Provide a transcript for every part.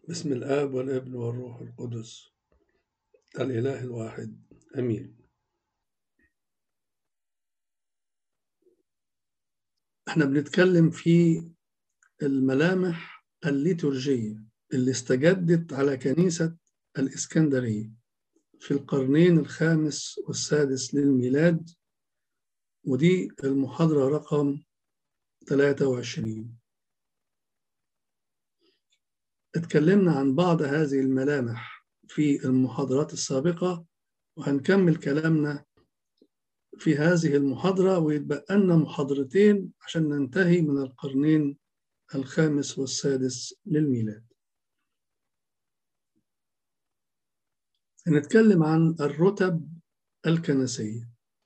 بسم الآب والابن والروح القدس الإله الواحد أمين احنا بنتكلم في الملامح الليتورجية اللي استجدت على كنيسة الإسكندرية في القرنين الخامس والسادس للميلاد ودي المحاضرة رقم 23 اتكلمنا عن بعض هذه الملامح في المحاضرات السابقة وهنكمل كلامنا في هذه المحاضرة ويتبقى لنا محاضرتين عشان ننتهي من القرنين الخامس والسادس للميلاد هنتكلم عن الرتب الكنسية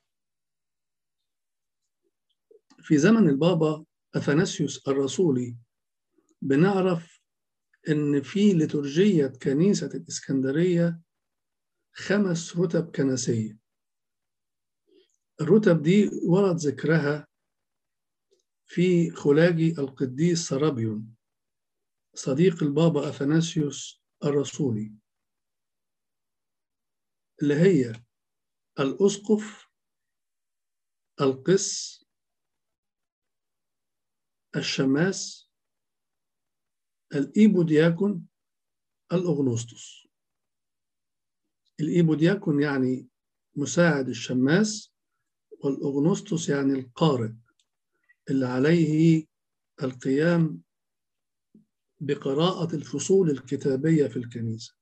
في زمن البابا أثناسيوس الرسولي بنعرف إن في لترجية كنيسة الإسكندرية خمس رتب كنسية الرتب دي ورد ذكرها في خلاجي القديس سرابيون صديق البابا أثناسيوس الرسولي اللي هي الأسقف القس الشماس الإيبودياكون الأغنوسطس الإيبودياكون يعني مساعد الشماس والأغنوسطس يعني القارئ اللي عليه القيام بقراءة الفصول الكتابية في الكنيسة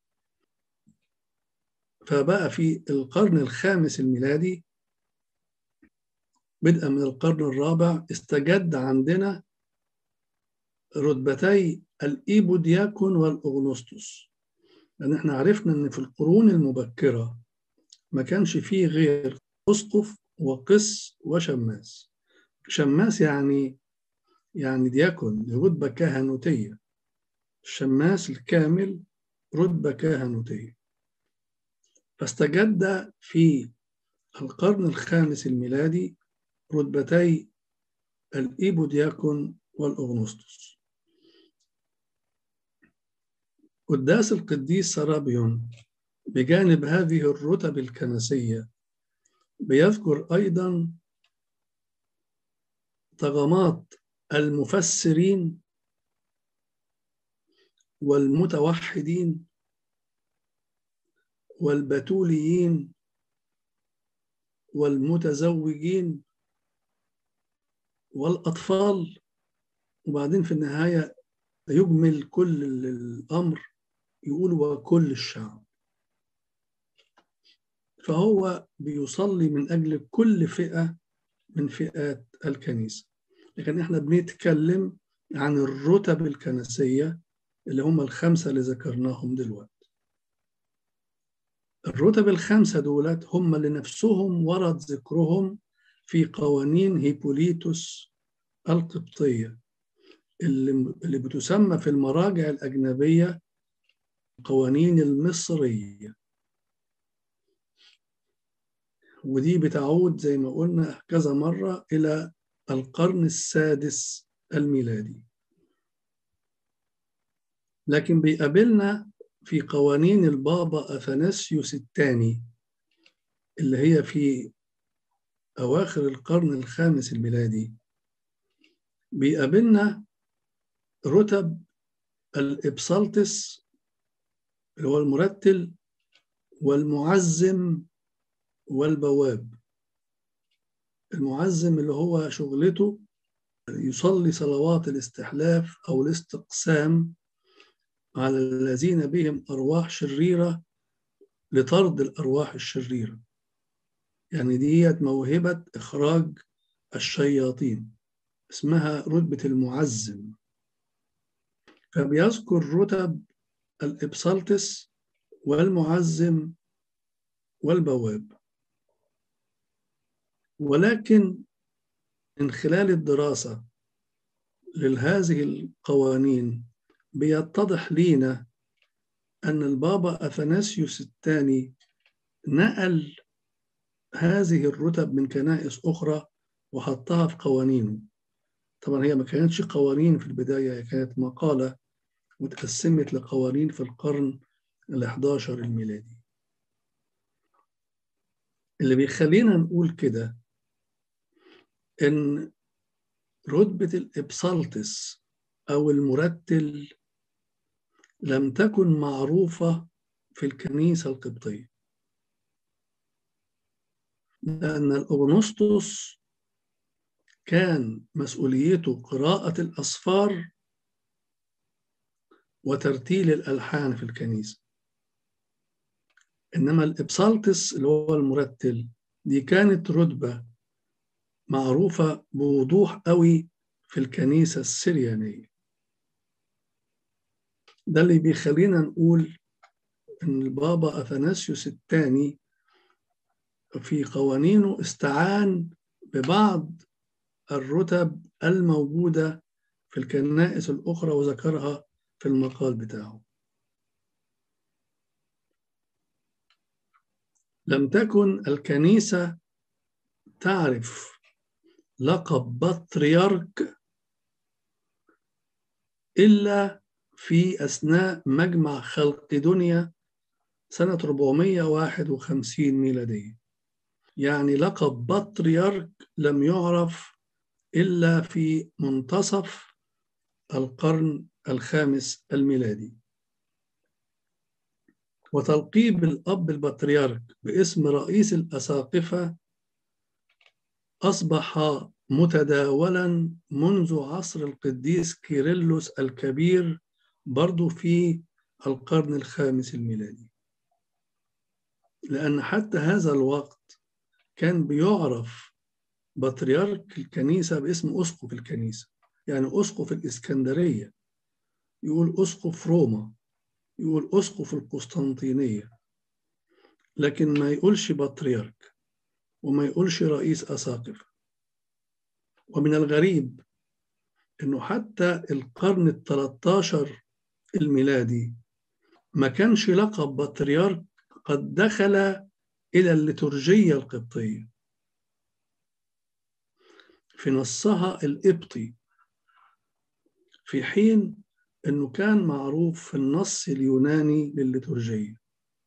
فبقى في القرن الخامس الميلادي بدءا من القرن الرابع استجد عندنا رتبتي الإيبودياكون والأغنوسطس لأن احنا عرفنا أن في القرون المبكرة ما كانش فيه غير أسقف وقس وشماس شماس يعني يعني دياكون رتبة كهنوتية الشماس الكامل رتبة كهنوتية فاستجد في القرن الخامس الميلادي رتبتي الإيبودياكون والأغنوسطس قداس القديس سرابيون بجانب هذه الرتب الكنسية بيذكر أيضا طغمات المفسرين والمتوحدين والبتوليين والمتزوجين والأطفال وبعدين في النهاية يجمل كل الأمر يقول وكل الشعب فهو بيصلي من أجل كل فئة من فئات الكنيسة لكن احنا بنتكلم عن الرتب الكنسية اللي هم الخمسة اللي ذكرناهم دلوقتي الرتب الخمسة دولت هم اللي نفسهم ورد ذكرهم في قوانين هيبوليتوس القبطية اللي, اللي بتسمى في المراجع الأجنبية القوانين المصرية ودي بتعود زي ما قلنا كذا مرة إلى القرن السادس الميلادي لكن بيقابلنا في قوانين البابا أثناسيوس الثاني اللي هي في أواخر القرن الخامس الميلادي بيقابلنا رتب الإبسالتس اللي هو المرتل والمعزم والبواب المعزم اللي هو شغلته يصلي صلوات الاستحلاف أو الاستقسام على الذين بهم أرواح شريرة لطرد الأرواح الشريرة يعني ديت موهبة إخراج الشياطين اسمها رتبة المعزم فبيذكر رتب الإبسالتس والمعزم والبواب ولكن من خلال الدراسة لهذه القوانين بيتضح لينا أن البابا أثناسيوس الثاني نقل هذه الرتب من كنائس أخرى وحطها في قوانينه طبعا هي ما كانتش قوانين في البداية هي كانت مقالة وتقسمت لقوانين في القرن ال11 الميلادي اللي بيخلينا نقول كده ان رتبة الإبسالتس أو المرتل لم تكن معروفة في الكنيسة القبطية لأن الأغنسطس كان مسؤوليته قراءة الأسفار وترتيل الألحان في الكنيسة إنما الإبسالتس اللي هو المرتل دي كانت رتبة معروفة بوضوح قوي في الكنيسة السريانية ده اللي بيخلينا نقول إن البابا أثناسيوس الثاني في قوانينه استعان ببعض الرتب الموجودة في الكنائس الأخرى وذكرها في المقال بتاعه لم تكن الكنيسة تعرف لقب بطريرك إلا في أثناء مجمع خلق دنيا سنة 451 ميلادية يعني لقب بطريرك لم يعرف إلا في منتصف القرن الخامس الميلادي وتلقيب الأب البطريرك باسم رئيس الأساقفة أصبح متداولا منذ عصر القديس كيرلس الكبير برضو في القرن الخامس الميلادي لأن حتى هذا الوقت كان بيعرف بطريرك الكنيسة باسم أسقف الكنيسة يعني أسقف الإسكندرية يقول أسقف روما يقول أسقف القسطنطينية لكن ما يقولش بطريرك وما يقولش رئيس أساقفة ومن الغريب أنه حتى القرن الثلاثة الميلادي ما كانش لقب بطريرك قد دخل إلى الليتورجية القبطية في نصها القبطي في حين أنه كان معروف في النص اليوناني للليتورجية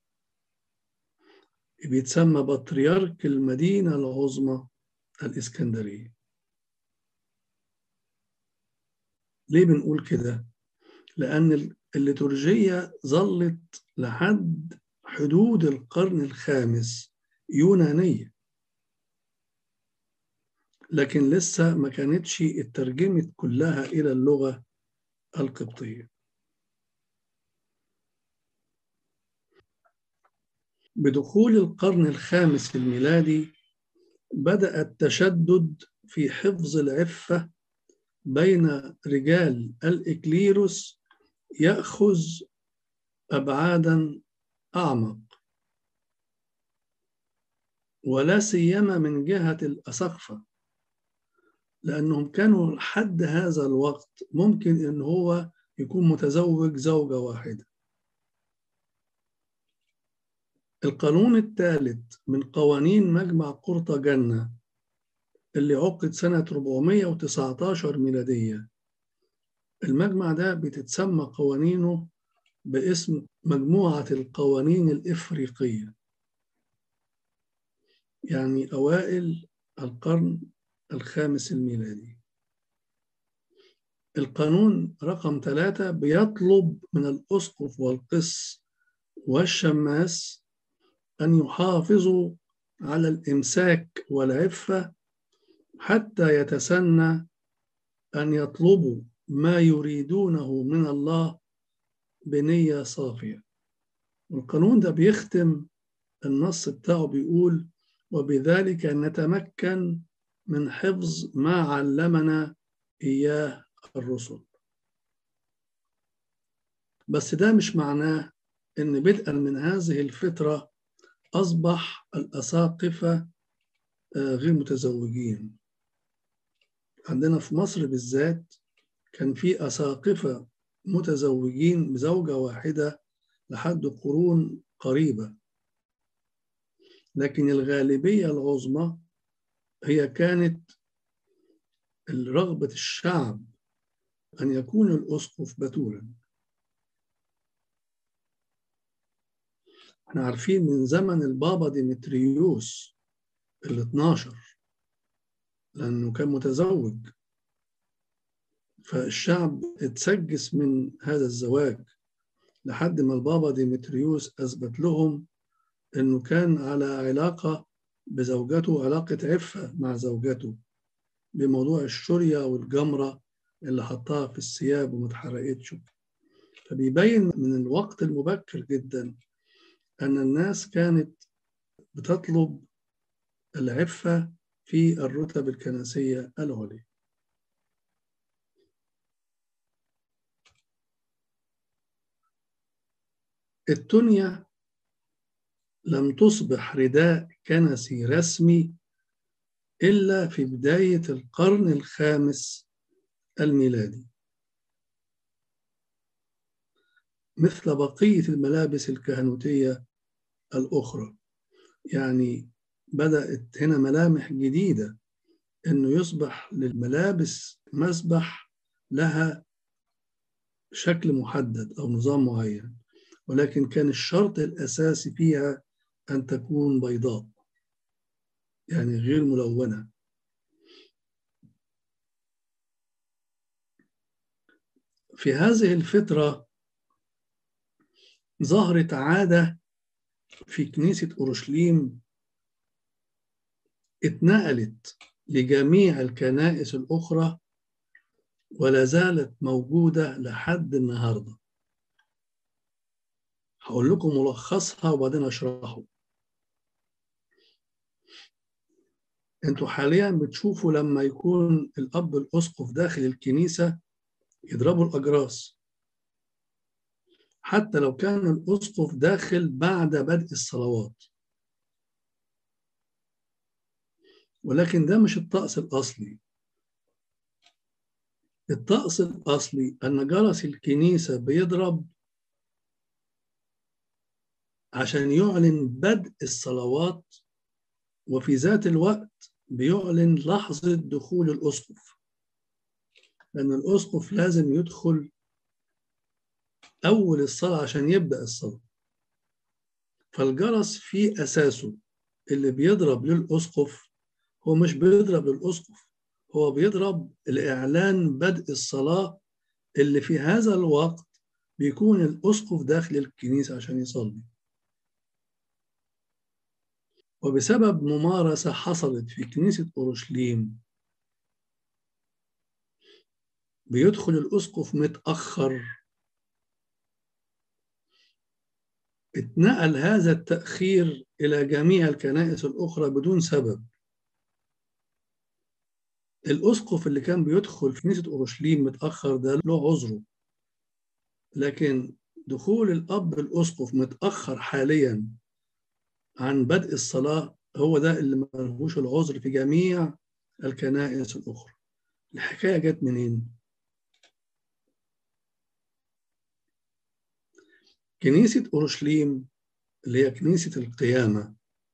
بيتسمى بطريرك المدينة العظمى الإسكندرية ليه بنقول كده؟ لأن الليتورجية ظلت لحد حدود القرن الخامس يونانية لكن لسه ما كانتش اترجمت كلها إلى اللغة القبطية بدخول القرن الخامس الميلادي بدأ التشدد في حفظ العفة بين رجال الإكليروس يأخذ أبعادا أعمق ولا سيما من جهة الأسقفة لأنهم كانوا لحد هذا الوقت ممكن إن هو يكون متزوج زوجة واحدة القانون الثالث من قوانين مجمع قرطاجنة اللي عقد سنة 419 ميلادية المجمع ده بتتسمى قوانينه باسم مجموعة القوانين الإفريقية يعني أوائل القرن الخامس الميلادي القانون رقم ثلاثة بيطلب من الأسقف والقس والشماس أن يحافظوا على الإمساك والعفة حتى يتسنى أن يطلبوا ما يريدونه من الله بنية صافية القانون ده بيختم النص بتاعه بيقول وبذلك نتمكن من حفظ ما علمنا إياه الرسل بس ده مش معناه إن بدءا من هذه الفترة أصبح الأساقفة غير متزوجين عندنا في مصر بالذات كان في أساقفة متزوجين بزوجة واحدة لحد قرون قريبة لكن الغالبية العظمى هي كانت رغبة الشعب أن يكون الأسقف بتولا احنا عارفين من زمن البابا ديمتريوس ال 12 لأنه كان متزوج فالشعب اتسجس من هذا الزواج لحد ما البابا ديمتريوس أثبت لهم أنه كان على علاقة بزوجته علاقة عفة مع زوجته بموضوع الشرية والجمرة اللي حطها في الثياب وما اتحرقتش فبيبين من الوقت المبكر جدا أن الناس كانت بتطلب العفة في الرتب الكنسية العليا التونيا لم تصبح رداء كنسي رسمي إلا في بداية القرن الخامس الميلادي مثل بقية الملابس الكهنوتية الأخرى يعني بدأت هنا ملامح جديدة إنه يصبح للملابس مسبح لها شكل محدد أو نظام معين ولكن كان الشرط الأساسي فيها أن تكون بيضاء يعني غير ملونة في هذه الفترة ظهرت عادة في كنيسة أورشليم اتنقلت لجميع الكنائس الأخرى ولا زالت موجودة لحد النهارده هقول لكم ملخصها وبعدين اشرحه انتوا حاليا بتشوفوا لما يكون الاب الاسقف داخل الكنيسه يضربوا الاجراس حتى لو كان الاسقف داخل بعد بدء الصلوات ولكن ده مش الطقس الاصلي الطقس الاصلي ان جرس الكنيسه بيضرب عشان يعلن بدء الصلوات وفي ذات الوقت بيعلن لحظة دخول الأسقف لأن الأسقف لازم يدخل أول الصلاة عشان يبدأ الصلاة فالجرس في أساسه اللي بيضرب للأسقف هو مش بيضرب للأسقف هو بيضرب الإعلان بدء الصلاة اللي في هذا الوقت بيكون الأسقف داخل الكنيسة عشان يصلي وبسبب ممارسة حصلت في كنيسة أورشليم بيدخل الأسقف متأخر اتنقل هذا التأخير إلى جميع الكنائس الأخرى بدون سبب الأسقف اللي كان بيدخل في كنيسة أورشليم متأخر ده له عذره لكن دخول الأب الأسقف متأخر حاليا عن بدء الصلاة هو ده اللي ملهوش العذر في جميع الكنائس الأخرى الحكاية جت منين؟ كنيسة أورشليم اللي هي كنيسة القيامة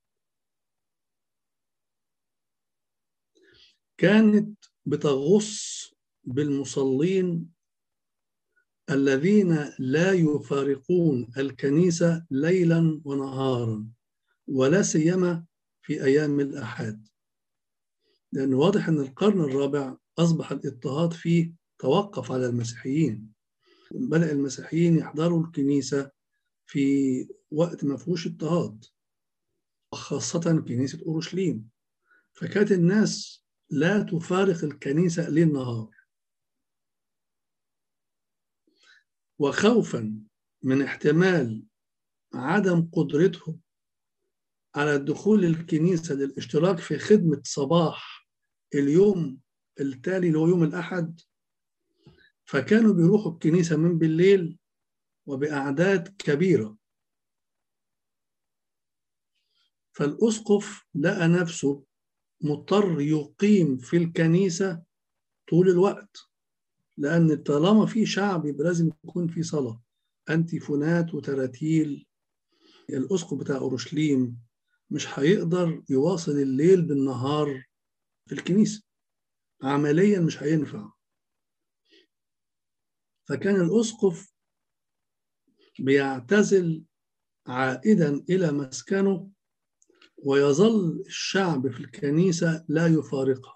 كانت بتغص بالمصلين الذين لا يفارقون الكنيسة ليلا ونهارا ولا سيما في أيام الأحاد لأن واضح أن القرن الرابع أصبح الاضطهاد فيه توقف على المسيحيين بدأ المسيحيين يحضروا الكنيسة في وقت ما فيهوش اضطهاد خاصة كنيسة أورشليم فكانت الناس لا تفارق الكنيسة ليل نهار وخوفا من احتمال عدم قدرتهم على الدخول الكنيسة للاشتراك في خدمة صباح اليوم التالي اللي هو يوم الأحد فكانوا بيروحوا الكنيسة من بالليل وبأعداد كبيرة فالأسقف لقى نفسه مضطر يقيم في الكنيسة طول الوقت لأن طالما في شعب يبقى لازم يكون في صلاة أنتيفونات وتراتيل الأسقف بتاع أورشليم مش هيقدر يواصل الليل بالنهار في الكنيسة عمليا مش هينفع فكان الأسقف بيعتزل عائدا إلى مسكنه ويظل الشعب في الكنيسة لا يفارقها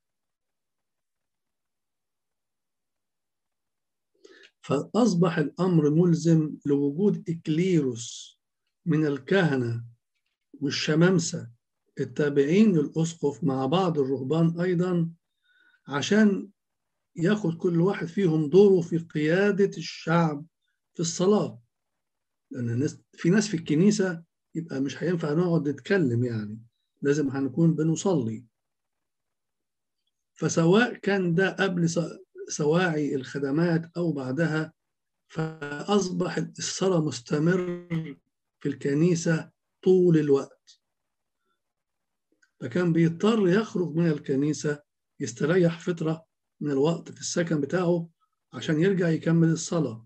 فأصبح الأمر ملزم لوجود إكليروس من الكهنة والشمامسة التابعين للأسقف مع بعض الرهبان أيضا عشان ياخد كل واحد فيهم دوره في قيادة الشعب في الصلاة لأن الناس في ناس في الكنيسة يبقى مش هينفع نقعد نتكلم يعني لازم هنكون بنصلي فسواء كان ده قبل سواعي الخدمات أو بعدها فأصبح الصلاة مستمر في الكنيسة طول الوقت فكان بيضطر يخرج من الكنيسة يستريح فترة من الوقت في السكن بتاعه عشان يرجع يكمل الصلاة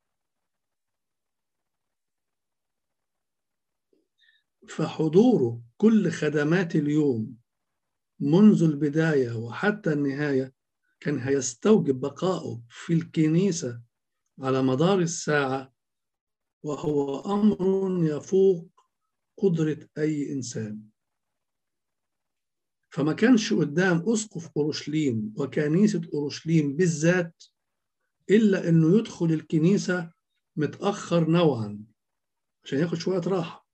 فحضوره كل خدمات اليوم منذ البداية وحتى النهاية كان هيستوجب بقائه في الكنيسة على مدار الساعة وهو أمر يفوق قدرة أي إنسان فما كانش قدام أسقف أورشليم وكنيسة أورشليم بالذات إلا إنه يدخل الكنيسة متأخر نوعا عشان ياخد شوية راحة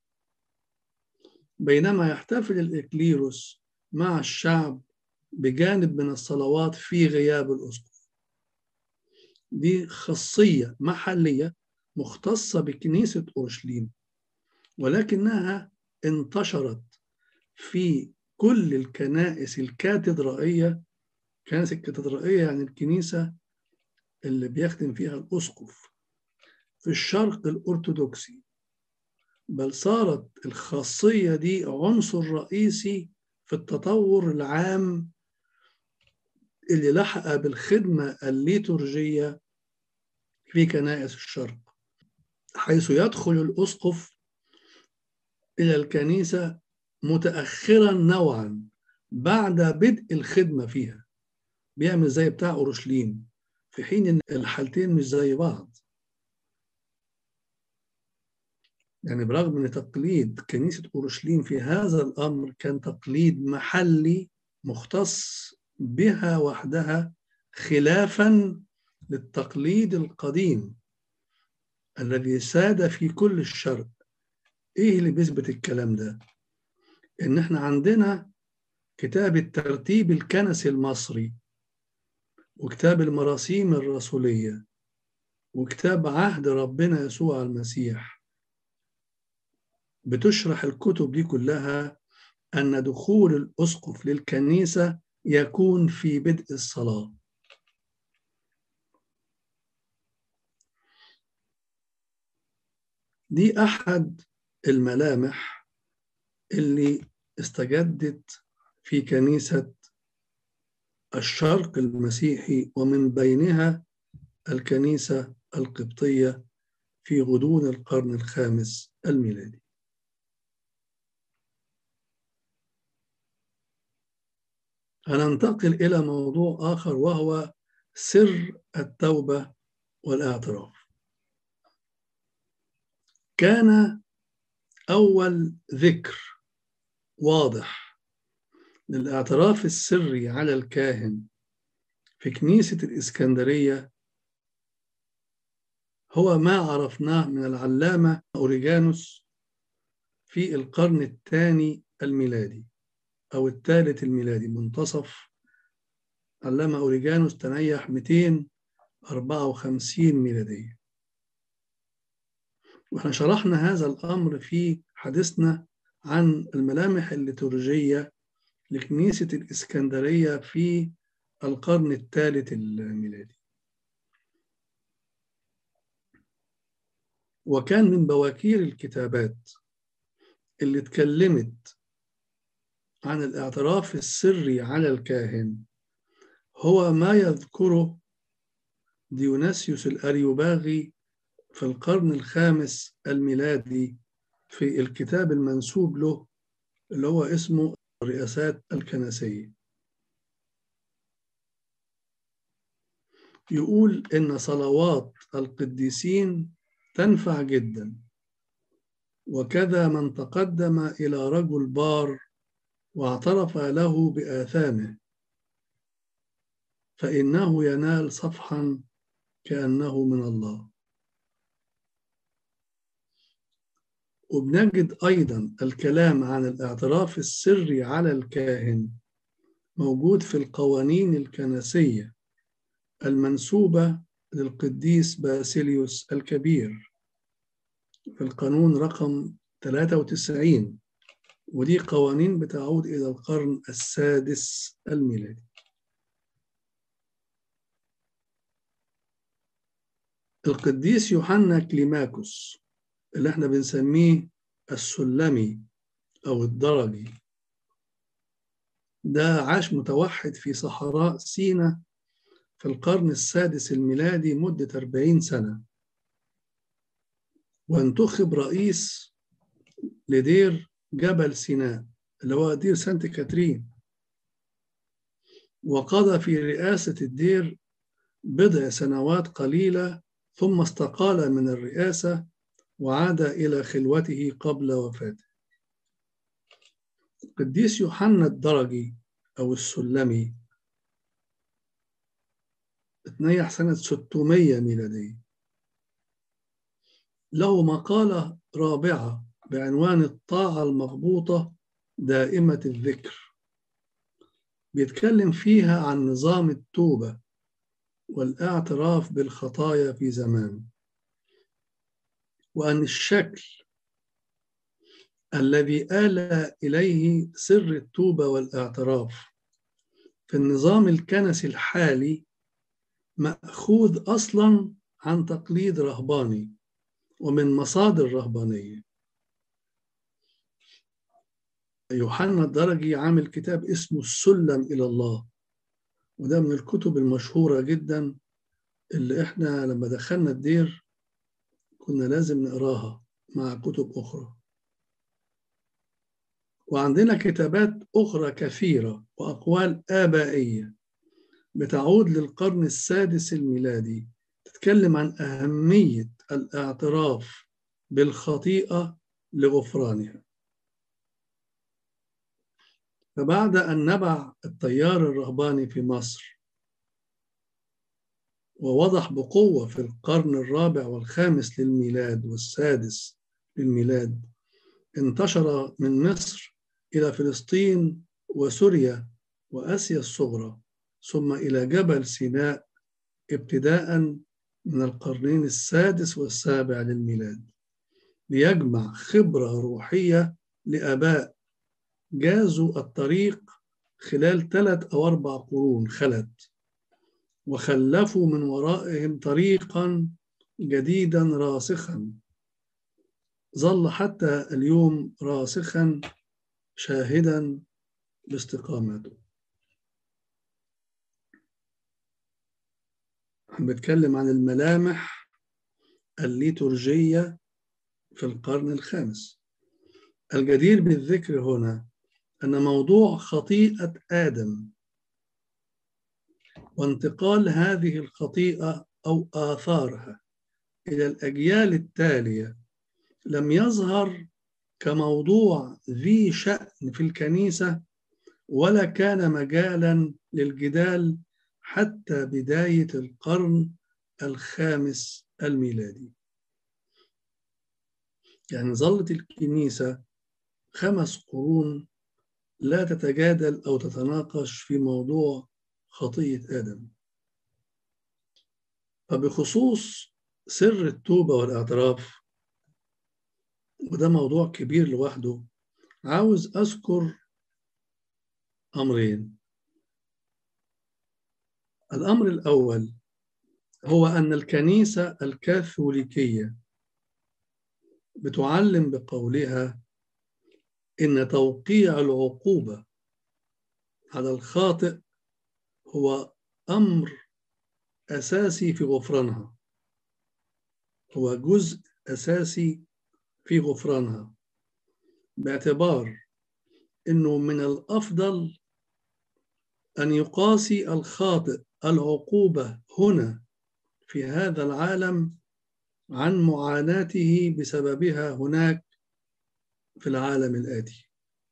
بينما يحتفل الإكليروس مع الشعب بجانب من الصلوات في غياب الأسقف دي خاصية محلية مختصة بكنيسة أورشليم ولكنها انتشرت في كل الكنائس الكاتدرائية الكنائس الكاتدرائية يعني الكنيسة اللي بيخدم فيها الأسقف في الشرق الأرثوذكسي بل صارت الخاصية دي عنصر رئيسي في التطور العام اللي لحق بالخدمة الليتورجية في كنائس الشرق حيث يدخل الأسقف إلى الكنيسة متأخرا نوعا بعد بدء الخدمة فيها بيعمل زي بتاع أورشليم في حين إن الحالتين مش زي بعض يعني برغم ان تقليد كنيسه اورشليم في هذا الامر كان تقليد محلي مختص بها وحدها خلافا للتقليد القديم الذي ساد في كل الشرق ايه اللي بيثبت الكلام ده ان احنا عندنا كتاب الترتيب الكنسي المصري وكتاب المراسيم الرسوليه وكتاب عهد ربنا يسوع المسيح بتشرح الكتب دي كلها أن دخول الأسقف للكنيسة يكون في بدء الصلاة دي أحد الملامح اللي استجدت في كنيسة الشرق المسيحي ومن بينها الكنيسة القبطية في غضون القرن الخامس الميلادي هننتقل إلى موضوع آخر وهو سر التوبة والاعتراف كان أول ذكر واضح للاعتراف السري على الكاهن في كنيسة الإسكندرية هو ما عرفناه من العلامة أوريجانوس في القرن الثاني الميلادي أو الثالث الميلادي منتصف علامة أوريجانوس تنيح 254 ميلادية واحنا شرحنا هذا الأمر في حديثنا عن الملامح الليتورجية لكنيسة الإسكندرية في القرن الثالث الميلادي وكان من بواكير الكتابات اللي اتكلمت عن الاعتراف السري على الكاهن هو ما يذكره ديوناسيوس الأريوباغي في القرن الخامس الميلادي في الكتاب المنسوب له اللي هو اسمه الرئاسات الكنسية يقول إن صلوات القديسين تنفع جدا وكذا من تقدم إلى رجل بار واعترف له بآثامه فإنه ينال صفحا كأنه من الله وبنجد أيضا الكلام عن الاعتراف السري على الكاهن موجود في القوانين الكنسية المنسوبة للقديس باسيليوس الكبير في القانون رقم 93 ودي قوانين بتعود إلى القرن السادس الميلادي القديس يوحنا كليماكوس اللي احنا بنسميه السلمي أو الدرجي ده عاش متوحد في صحراء سينا في القرن السادس الميلادي مدة 40 سنة وانتخب رئيس لدير جبل سيناء اللي هو دير سانت كاترين وقضى في رئاسة الدير بضع سنوات قليلة ثم استقال من الرئاسة وعاد إلى خلوته قبل وفاته القديس يوحنا الدرجي أو السلمي اتنيح سنة 600 ميلادية له مقالة رابعة بعنوان الطاعة المغبوطة دائمة الذكر بيتكلم فيها عن نظام التوبة والاعتراف بالخطايا في زمان وأن الشكل الذي آل إليه سر التوبة والاعتراف في النظام الكنسي الحالي مأخوذ أصلا عن تقليد رهباني ومن مصادر رهبانية يوحنا الدرجي عامل كتاب اسمه السلم إلى الله وده من الكتب المشهورة جدا اللي احنا لما دخلنا الدير كنا لازم نقراها مع كتب أخرى وعندنا كتابات أخرى كثيرة وأقوال آبائية بتعود للقرن السادس الميلادي تتكلم عن أهمية الاعتراف بالخطيئة لغفرانها فبعد أن نبع التيار الرهباني في مصر ووضح بقوة في القرن الرابع والخامس للميلاد والسادس للميلاد انتشر من مصر إلى فلسطين وسوريا وآسيا الصغرى ثم إلى جبل سيناء ابتداء من القرنين السادس والسابع للميلاد ليجمع خبرة روحية لآباء جازوا الطريق خلال ثلاث أو أربع قرون خلت وخلفوا من ورائهم طريقا جديدا راسخا ظل حتى اليوم راسخا شاهدا باستقامته بتكلم عن الملامح الليتورجية في القرن الخامس الجدير بالذكر هنا أن موضوع خطيئة آدم وانتقال هذه الخطيئة أو آثارها إلى الأجيال التالية لم يظهر كموضوع ذي شأن في الكنيسة ولا كان مجالا للجدال حتى بداية القرن الخامس الميلادي يعني ظلت الكنيسة خمس قرون لا تتجادل أو تتناقش في موضوع خطية آدم فبخصوص سر التوبة والاعتراف وده موضوع كبير لوحده عاوز أذكر أمرين الأمر الأول هو أن الكنيسة الكاثوليكية بتعلم بقولها إن توقيع العقوبة على الخاطئ هو أمر أساسي في غفرانها هو جزء أساسي في غفرانها باعتبار أنه من الأفضل أن يقاسي الخاطئ العقوبة هنا في هذا العالم عن معاناته بسببها هناك في العالم الآتي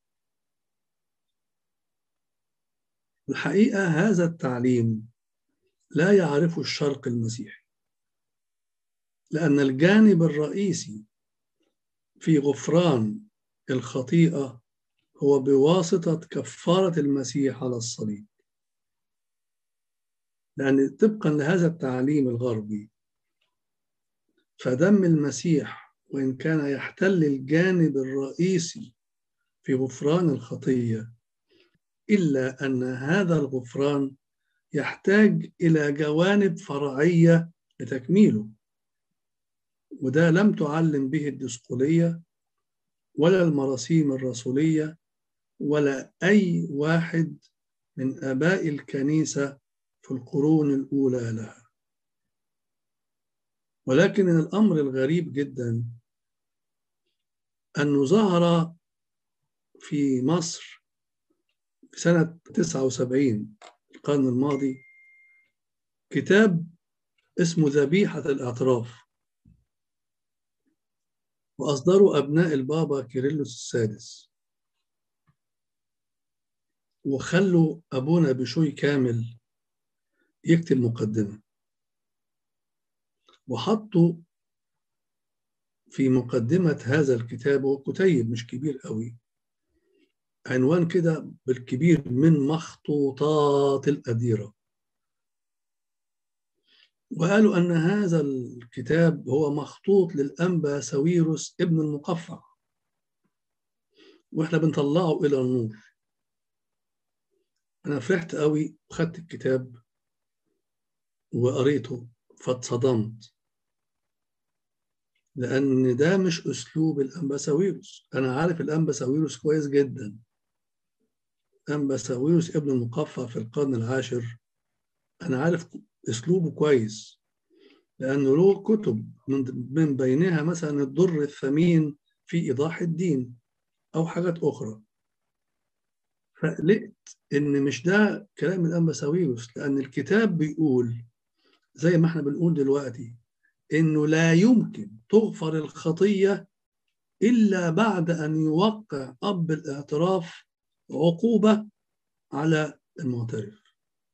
الحقيقة هذا التعليم لا يعرفه الشرق المسيحي لأن الجانب الرئيسي في غفران الخطيئة هو بواسطة كفارة المسيح على الصليب لأن طبقا لهذا التعليم الغربي فدم المسيح وإن كان يحتل الجانب الرئيسي في غفران الخطية إلا أن هذا الغفران يحتاج إلى جوانب فرعية لتكميله وده لم تعلم به الدسقلية ولا المراسيم الرسولية ولا أي واحد من آباء الكنيسة في القرون الأولى لها ولكن الأمر الغريب جدا أنه ظهر في مصر في سنة 79 القرن الماضي كتاب اسمه ذبيحة الأطراف وأصدره أبناء البابا كيرلس السادس وخلوا أبونا بشوي كامل يكتب مقدمة وحطوا في مقدمة هذا الكتاب هو كتيب مش كبير قوي عنوان كده بالكبير من مخطوطات الأديرة وقالوا أن هذا الكتاب هو مخطوط للأنبا ساويروس ابن المقفع وإحنا بنطلعه إلى النور أنا فرحت قوي وخدت الكتاب وقريته فاتصدمت لأن ده مش أسلوب الأنبا ساويروس أنا عارف الأنبا ساويروس كويس جدا أنبا ساويروس ابن المقفع في القرن العاشر أنا عارف أسلوبه كويس لأنه له كتب من بينها مثلا الدر الثمين في إيضاح الدين أو حاجات أخرى فقلقت إن مش ده كلام الأنبا ساويروس لأن الكتاب بيقول زي ما احنا بنقول دلوقتي إنه لا يمكن تغفر الخطية إلا بعد أن يوقع أب الاعتراف عقوبة على المعترف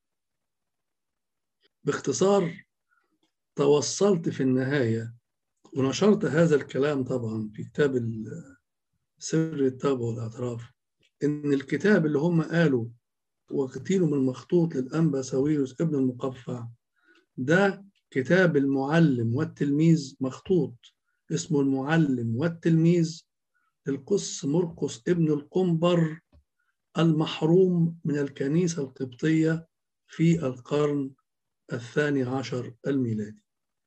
باختصار توصلت في النهاية ونشرت هذا الكلام طبعا في كتاب سر التوبة والاعتراف إن الكتاب اللي هم قالوا وكتير من المخطوط للأنبا ساويروس ابن المقفع ده كتاب المعلم والتلميذ مخطوط اسمه المعلم والتلميذ للقس مرقس ابن القنبر المحروم من الكنيسة القبطية في القرن الثاني عشر الميلادي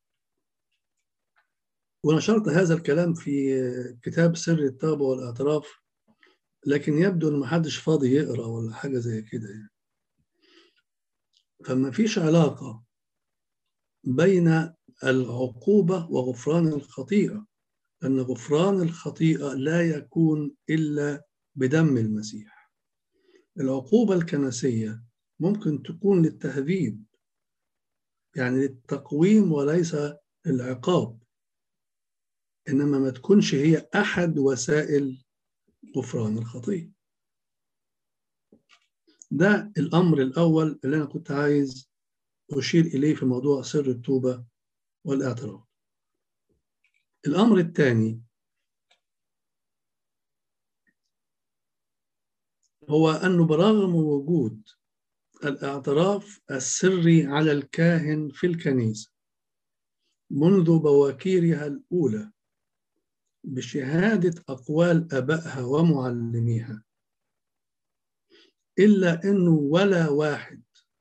ونشرت هذا الكلام في كتاب سر التوبة والاعتراف لكن يبدو ان محدش فاضي يقرا ولا حاجه زي كده يعني فما فيش علاقه بين العقوبه وغفران الخطيئه لان غفران الخطيئه لا يكون الا بدم المسيح العقوبه الكنسيه ممكن تكون للتهذيب يعني للتقويم وليس للعقاب انما ما تكونش هي احد وسائل غفران الخطيه ده الامر الاول اللي انا كنت عايز اشير اليه في موضوع سر التوبه والاعتراف الامر الثاني هو انه برغم وجود الاعتراف السري على الكاهن في الكنيسه منذ بواكيرها الاولى بشهادة أقوال أبائها ومعلميها إلا أنه ولا واحد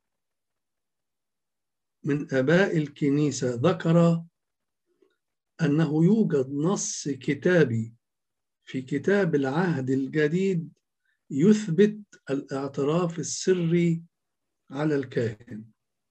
من آباء الكنيسة ذكر أنه يوجد نص كتابي في كتاب العهد الجديد يثبت الاعتراف السري على الكاهن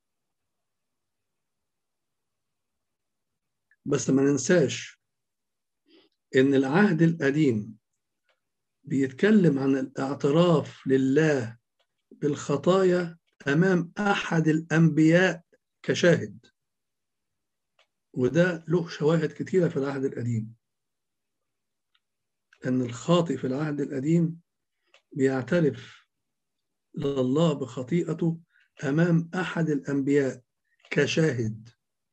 بس ما ننساش ان العهد القديم بيتكلم عن الاعتراف لله بالخطايا امام احد الانبياء كشاهد وده له شواهد كتيره في العهد القديم أن الخاطئ في العهد القديم بيعترف لله بخطيئته أمام أحد الأنبياء كشاهد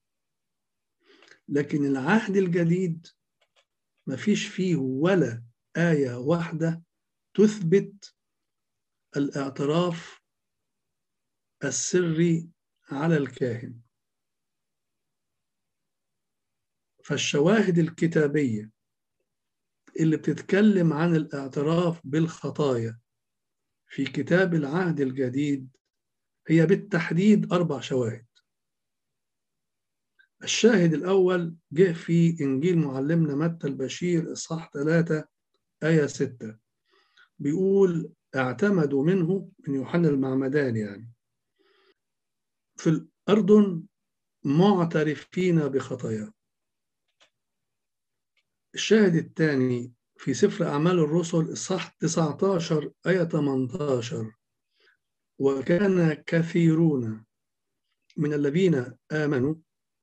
لكن العهد الجديد ما فيش فيه ولا آية واحدة تثبت الاعتراف السري على الكاهن فالشواهد الكتابية اللي بتتكلم عن الاعتراف بالخطايا في كتاب العهد الجديد هي بالتحديد أربع شواهد الشاهد الأول جه في إنجيل معلمنا متى البشير إصحاح 3 آية 6 بيقول اعتمدوا منه من يوحنا المعمدان يعني في الأردن معترفين بخطايا الشاهد الثاني في سفر أعمال الرسل إصحاح 19 آية 18 وكان كثيرون من الذين آمنوا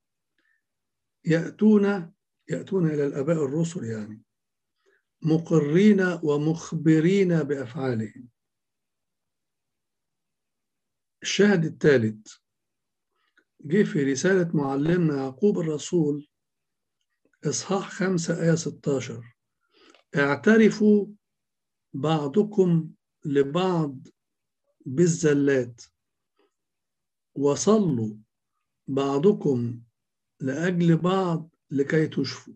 يأتون يأتون إلى الآباء الرسل يعني مقرين ومخبرين بأفعالهم الشاهد الثالث جه في رسالة معلمنا يعقوب الرسول إصحاح خمسة آية 16 اعترفوا بعضكم لبعض بالزلات وصلوا بعضكم لأجل بعض لكي تشفوا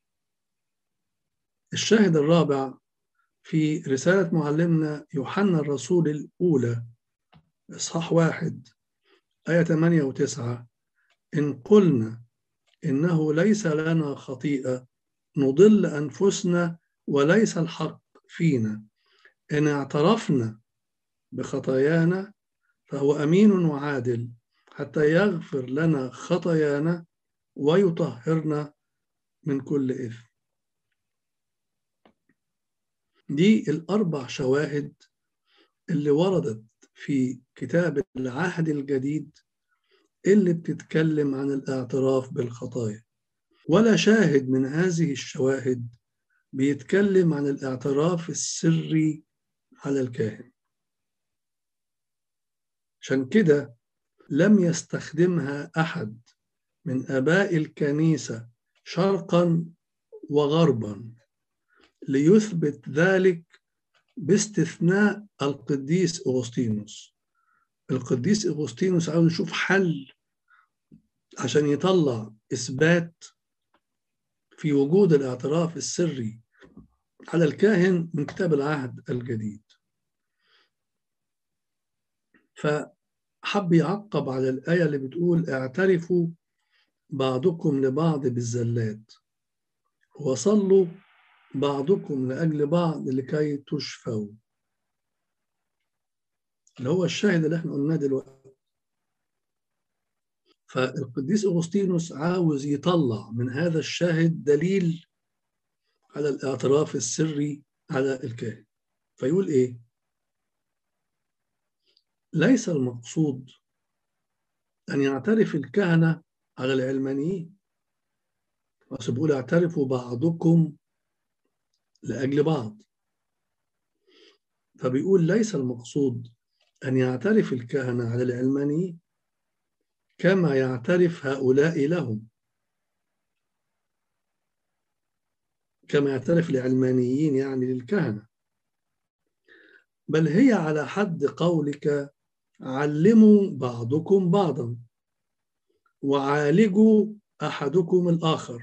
الشاهد الرابع في رسالة معلمنا يوحنا الرسول الأولى إصحاح واحد آية 8 و9 إن قلنا إنه ليس لنا خطيئة نضل أنفسنا وليس الحق فينا إن اعترفنا بخطايانا فهو أمين وعادل حتى يغفر لنا خطايانا ويطهرنا من كل إثم دي الأربع شواهد اللي وردت في كتاب العهد الجديد اللي بتتكلم عن الاعتراف بالخطايا ولا شاهد من هذه الشواهد بيتكلم عن الاعتراف السري على الكاهن عشان كده لم يستخدمها أحد من آباء الكنيسة شرقا وغربا ليثبت ذلك باستثناء القديس أغسطينوس القديس أغسطينوس عاوز يشوف حل عشان يطلع إثبات في وجود الاعتراف السري على الكاهن من كتاب العهد الجديد فحب يعقب على الآية اللي بتقول اعترفوا بعضكم لبعض بالزلات وصلوا بعضكم لأجل بعض لكي تشفوا اللي هو الشاهد اللي احنا قلناه دلوقتي فالقديس أغسطينوس عاوز يطلع من هذا الشاهد دليل على الاعتراف السري على الكاهن فيقول ايه ليس المقصود أن يعترف الكهنة على العلمانيين بس بيقول اعترفوا بعضكم لأجل بعض فبيقول ليس المقصود أن يعترف الكهنة على العلمانيين كما يعترف هؤلاء لهم كما يعترف العلمانيين يعني للكهنة بل هي على حد قولك علموا بعضكم بعضا وعالجوا أحدكم الآخر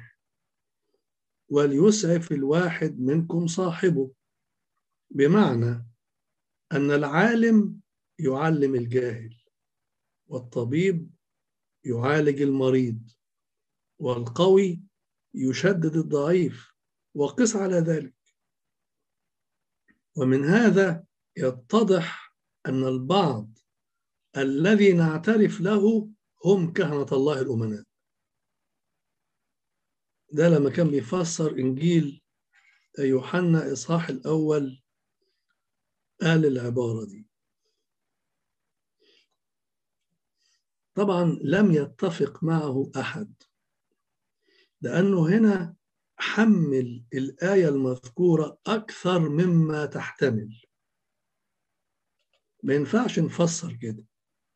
وليسعف الواحد منكم صاحبه بمعنى أن العالم يعلم الجاهل والطبيب يعالج المريض والقوي يشدد الضعيف وقس على ذلك ومن هذا يتضح أن البعض الذي نعترف له هم كهنة الله الأمناء ده لما كان بيفسر إنجيل يوحنا إصحاح الأول قال العبارة دي طبعا لم يتفق معه أحد لأنه هنا حمل الآية المذكورة أكثر مما تحتمل ما ينفعش نفسر كده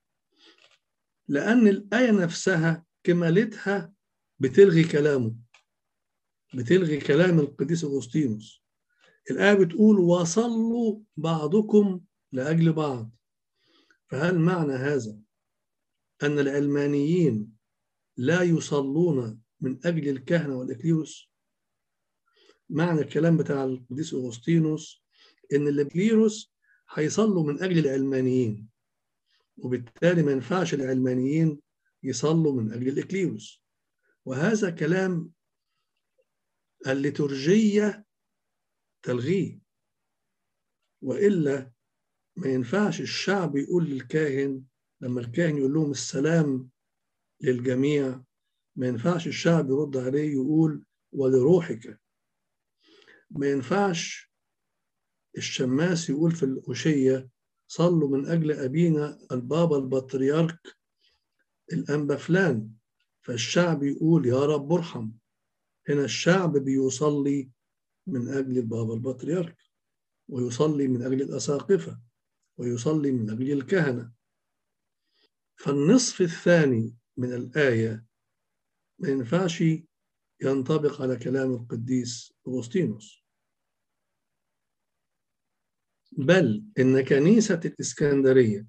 لأن الآية نفسها كمالتها بتلغي كلامه بتلغي كلام القديس أغسطينوس الآية بتقول وصلوا بعضكم لأجل بعض فهل معنى هذا أن العلمانيين لا يصلون من أجل الكهنة والإكليروس معنى الكلام بتاع القديس أغسطينوس إن الإكليروس هيصلوا من أجل العلمانيين وبالتالي ما ينفعش العلمانيين يصلوا من أجل الإكليروس وهذا كلام الليتورجية تلغيه وإلا ما ينفعش الشعب يقول للكاهن لما الكاهن يقول لهم السلام للجميع ما ينفعش الشعب يرد عليه يقول ولروحك ما ينفعش الشماس يقول في الأشية صلوا من أجل أبينا البابا البطريرك الأنبا فلان فالشعب يقول يا رب ارحم هنا الشعب بيصلي من أجل البابا البطريرك ويصلي من أجل الأساقفة ويصلي من أجل الكهنة فالنصف الثاني من الآية ما ينفعش ينطبق على كلام القديس أغسطينوس بل إن كنيسة الإسكندرية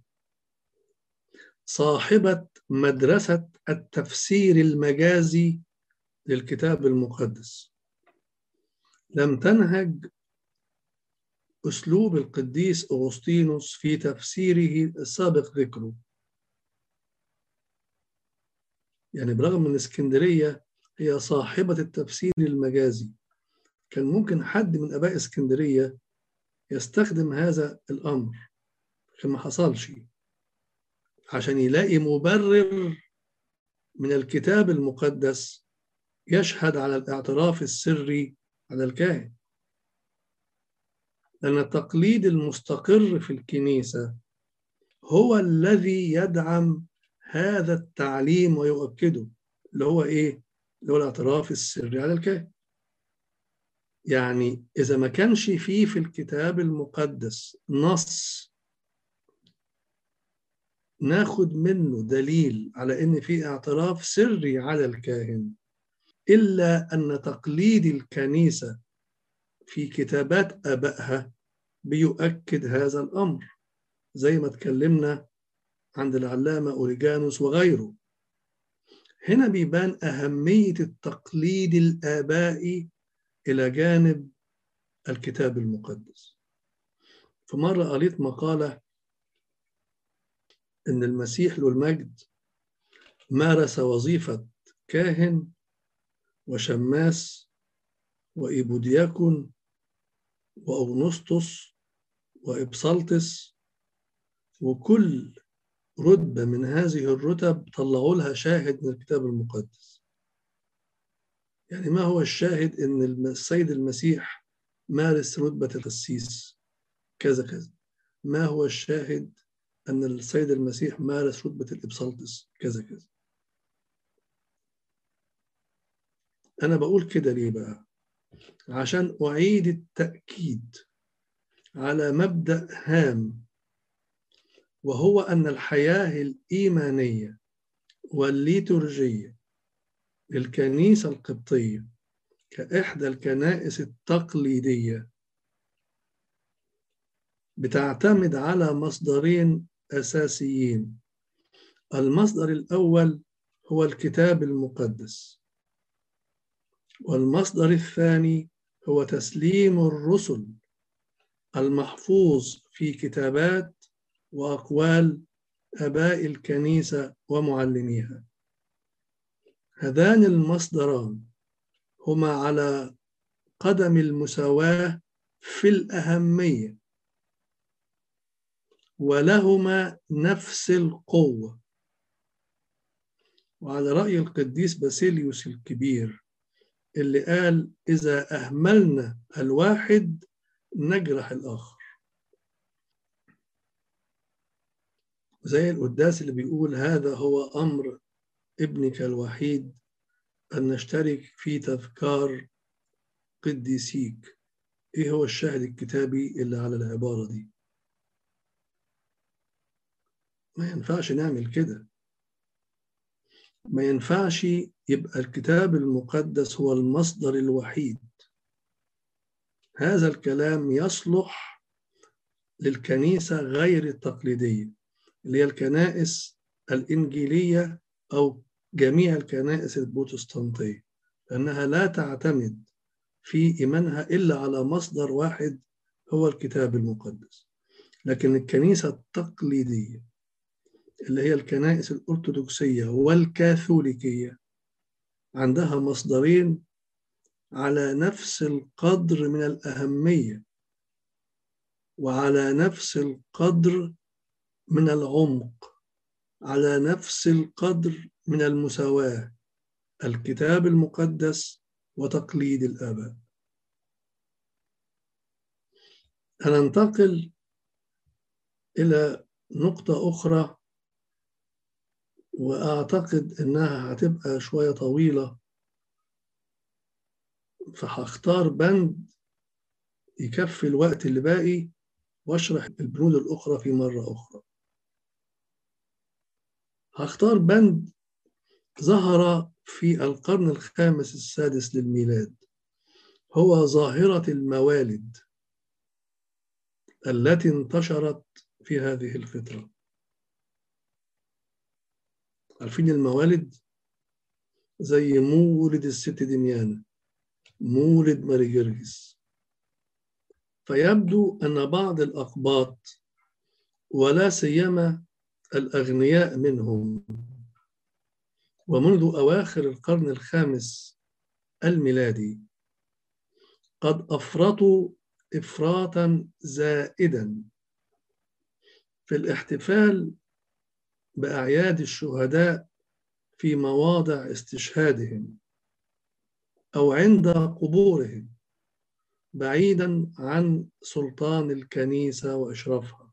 صاحبة مدرسة التفسير المجازي للكتاب المقدس لم تنهج أسلوب القديس أغسطينوس في تفسيره السابق ذكره يعني برغم من اسكندرية هي صاحبة التفسير المجازي كان ممكن حد من أباء اسكندرية يستخدم هذا الأمر لكن ما حصلش عشان يلاقي مبرر من الكتاب المقدس يشهد على الاعتراف السري على الكاهن لأن التقليد المستقر في الكنيسة هو الذي يدعم هذا التعليم ويؤكده اللي هو إيه؟ اللي هو الاعتراف السري على الكاهن يعني إذا ما كانش فيه في الكتاب المقدس نص ناخد منه دليل على إن في اعتراف سري على الكاهن إلا أن تقليد الكنيسة في كتابات آبائها بيؤكد هذا الأمر زي ما اتكلمنا عند العلامة أوريجانوس وغيره هنا بيبان أهمية التقليد الآبائي إلى جانب الكتاب المقدس فمرة قريت مقالة إن المسيح له المجد مارس وظيفة كاهن وشماس وإيبودياكون وأغنسطس وإبسلطس وكل رتبة من هذه الرتب طلعوا لها شاهد من الكتاب المقدس يعني ما هو الشاهد ان السيد المسيح مارس رتبة القسيس كذا كذا ما هو الشاهد ان السيد المسيح مارس رتبة الإبسلطس كذا كذا أنا بقول كده ليه بقى عشان أعيد التأكيد على مبدأ هام وهو أن الحياة الإيمانية والليتورجية للكنيسة القبطية كإحدى الكنائس التقليدية بتعتمد على مصدرين أساسيين المصدر الأول هو الكتاب المقدس والمصدر الثاني هو تسليم الرسل المحفوظ في كتابات وأقوال آباء الكنيسة ومعلميها هذان المصدران هما على قدم المساواة في الأهمية ولهما نفس القوة وعلى رأي القديس باسيليوس الكبير اللي قال إذا أهملنا الواحد نجرح الآخر زي القداس اللي بيقول هذا هو أمر ابنك الوحيد أن نشترك في تذكار قديسيك ايه هو الشاهد الكتابي اللي على العبارة دي ما ينفعش نعمل كده ما ينفعش يبقى الكتاب المقدس هو المصدر الوحيد هذا الكلام يصلح للكنيسة غير التقليدية اللي هي الكنائس الإنجيلية أو جميع الكنائس البروتستانتية لأنها لا تعتمد في إيمانها إلا على مصدر واحد هو الكتاب المقدس لكن الكنيسة التقليدية اللي هي الكنائس الأرثوذكسية والكاثوليكية عندها مصدرين على نفس القدر من الأهمية وعلى نفس القدر من العمق على نفس القدر من المساواة الكتاب المقدس وتقليد الآباء هننتقل إلى نقطة أخرى وأعتقد إنها هتبقى شوية طويلة فهختار بند يكفي الوقت اللي باقي واشرح البنود الأخرى في مرة أخرى هختار بند ظهر في القرن الخامس السادس للميلاد هو ظاهرة الموالد التي انتشرت في هذه الفترة عارفين الموالد زي مولد الست دميانة مولد ماري جرجس فيبدو أن بعض الأقباط ولا سيما الأغنياء منهم ومنذ أواخر القرن الخامس الميلادي قد أفرطوا إفراطا زائدا في الاحتفال بأعياد الشهداء في مواضع استشهادهم أو عند قبورهم بعيدا عن سلطان الكنيسة وإشرافها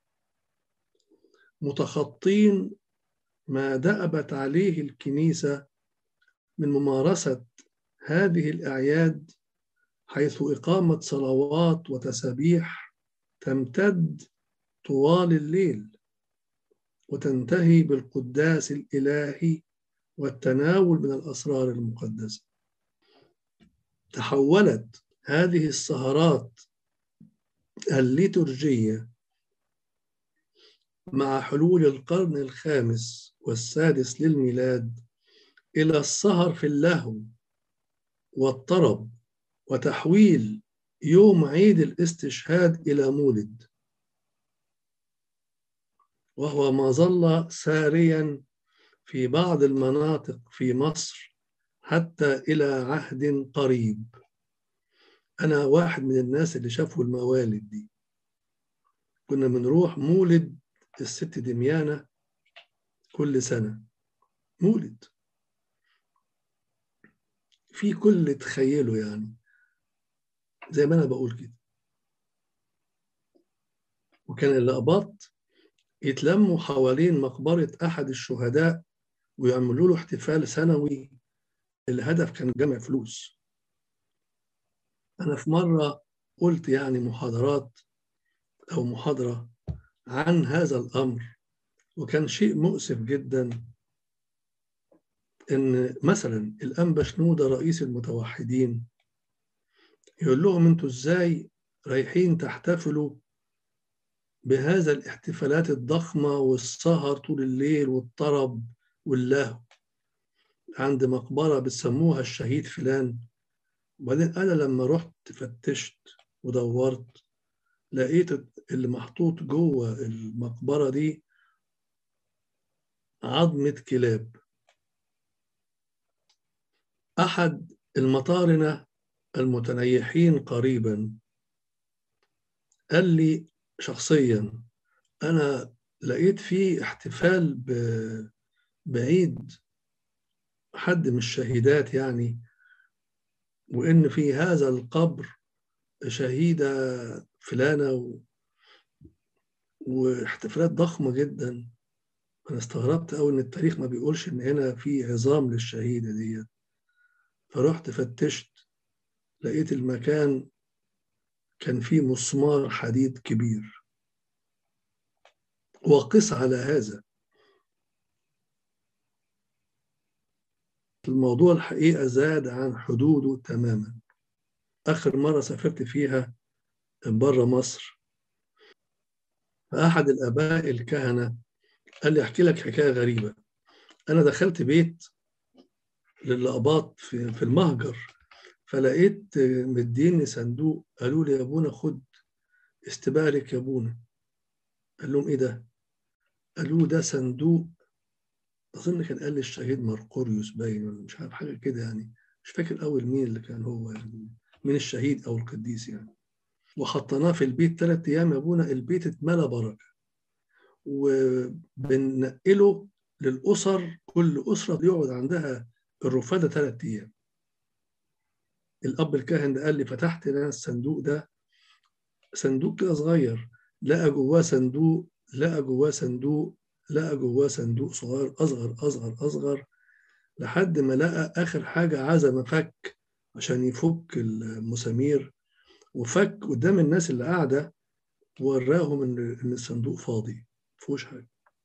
متخطين ما دأبت عليه الكنيسة من ممارسة هذه الأعياد حيث إقامة صلوات وتسابيح تمتد طوال الليل وتنتهي بالقداس الإلهي والتناول من الأسرار المقدسة تحولت هذه السهرات الليتورجية مع حلول القرن الخامس والسادس للميلاد إلى السهر في اللهو والطرب وتحويل يوم عيد الاستشهاد إلى مولد وهو ما ظل ساريا في بعض المناطق في مصر حتى إلى عهد قريب أنا واحد من الناس اللي شافوا الموالد دي كنا بنروح مولد الست دميانة كل سنة مولد في كل تخيله يعني زي ما أنا بقول كده وكان الأقباط يتلموا حوالين مقبرة أحد الشهداء ويعملوا له احتفال سنوي الهدف كان جمع فلوس أنا في مرة قلت يعني محاضرات أو محاضرة عن هذا الأمر وكان شيء مؤسف جدا إن مثلا الأنبا شنودة رئيس المتوحدين يقول لهم أنتوا إزاي رايحين تحتفلوا بهذا الاحتفالات الضخمة والسهر طول الليل والطرب واللهو عند مقبرة بتسموها الشهيد فلان وبعدين أنا لما رحت فتشت ودورت لقيت اللي محطوط جوه المقبرة دي عظمة كلاب أحد المطارنة المتنيحين قريبا قال لي شخصيا أنا لقيت فيه احتفال بعيد حد من الشهيدات يعني وإن في هذا القبر شهيدة فلانة و... واحتفالات ضخمة جدا أنا استغربت أوي إن التاريخ ما بيقولش إن هنا في عظام للشهيدة ديت فرحت فتشت لقيت المكان كان فيه مسمار حديد كبير وقس على هذا الموضوع الحقيقة زاد عن حدوده تماما آخر مرة سافرت فيها بره مصر فأحد الآباء الكهنة قال لي أحكي لك حكاية غريبة أنا دخلت بيت للأقباط في في المهجر فلقيت مديني صندوق قالوا لي يا ابونا خد استبارك يا ابونا قال لهم ايه ده؟ قالوا ده صندوق اظن كان قال لي الشهيد مرقوريوس باين ولا مش عارف حاجه كده يعني مش فاكر اول مين اللي كان هو يعني من الشهيد او القديس يعني وحطيناه في البيت ثلاث ايام يا ابونا البيت اتملى بركه وبننقله للاسر كل اسره يقعد عندها الرفاده ثلاث ايام الاب الكاهن ده قال لي فتحت انا الصندوق ده صندوق كده صغير لقى جواه صندوق لقى جواه صندوق لقى جواه صندوق صغير اصغر اصغر اصغر لحد ما لقى اخر حاجه عزم فك عشان يفك المسامير وفك قدام الناس اللي قاعده وراهم ان ان الصندوق فاضي مفيهوش حاجه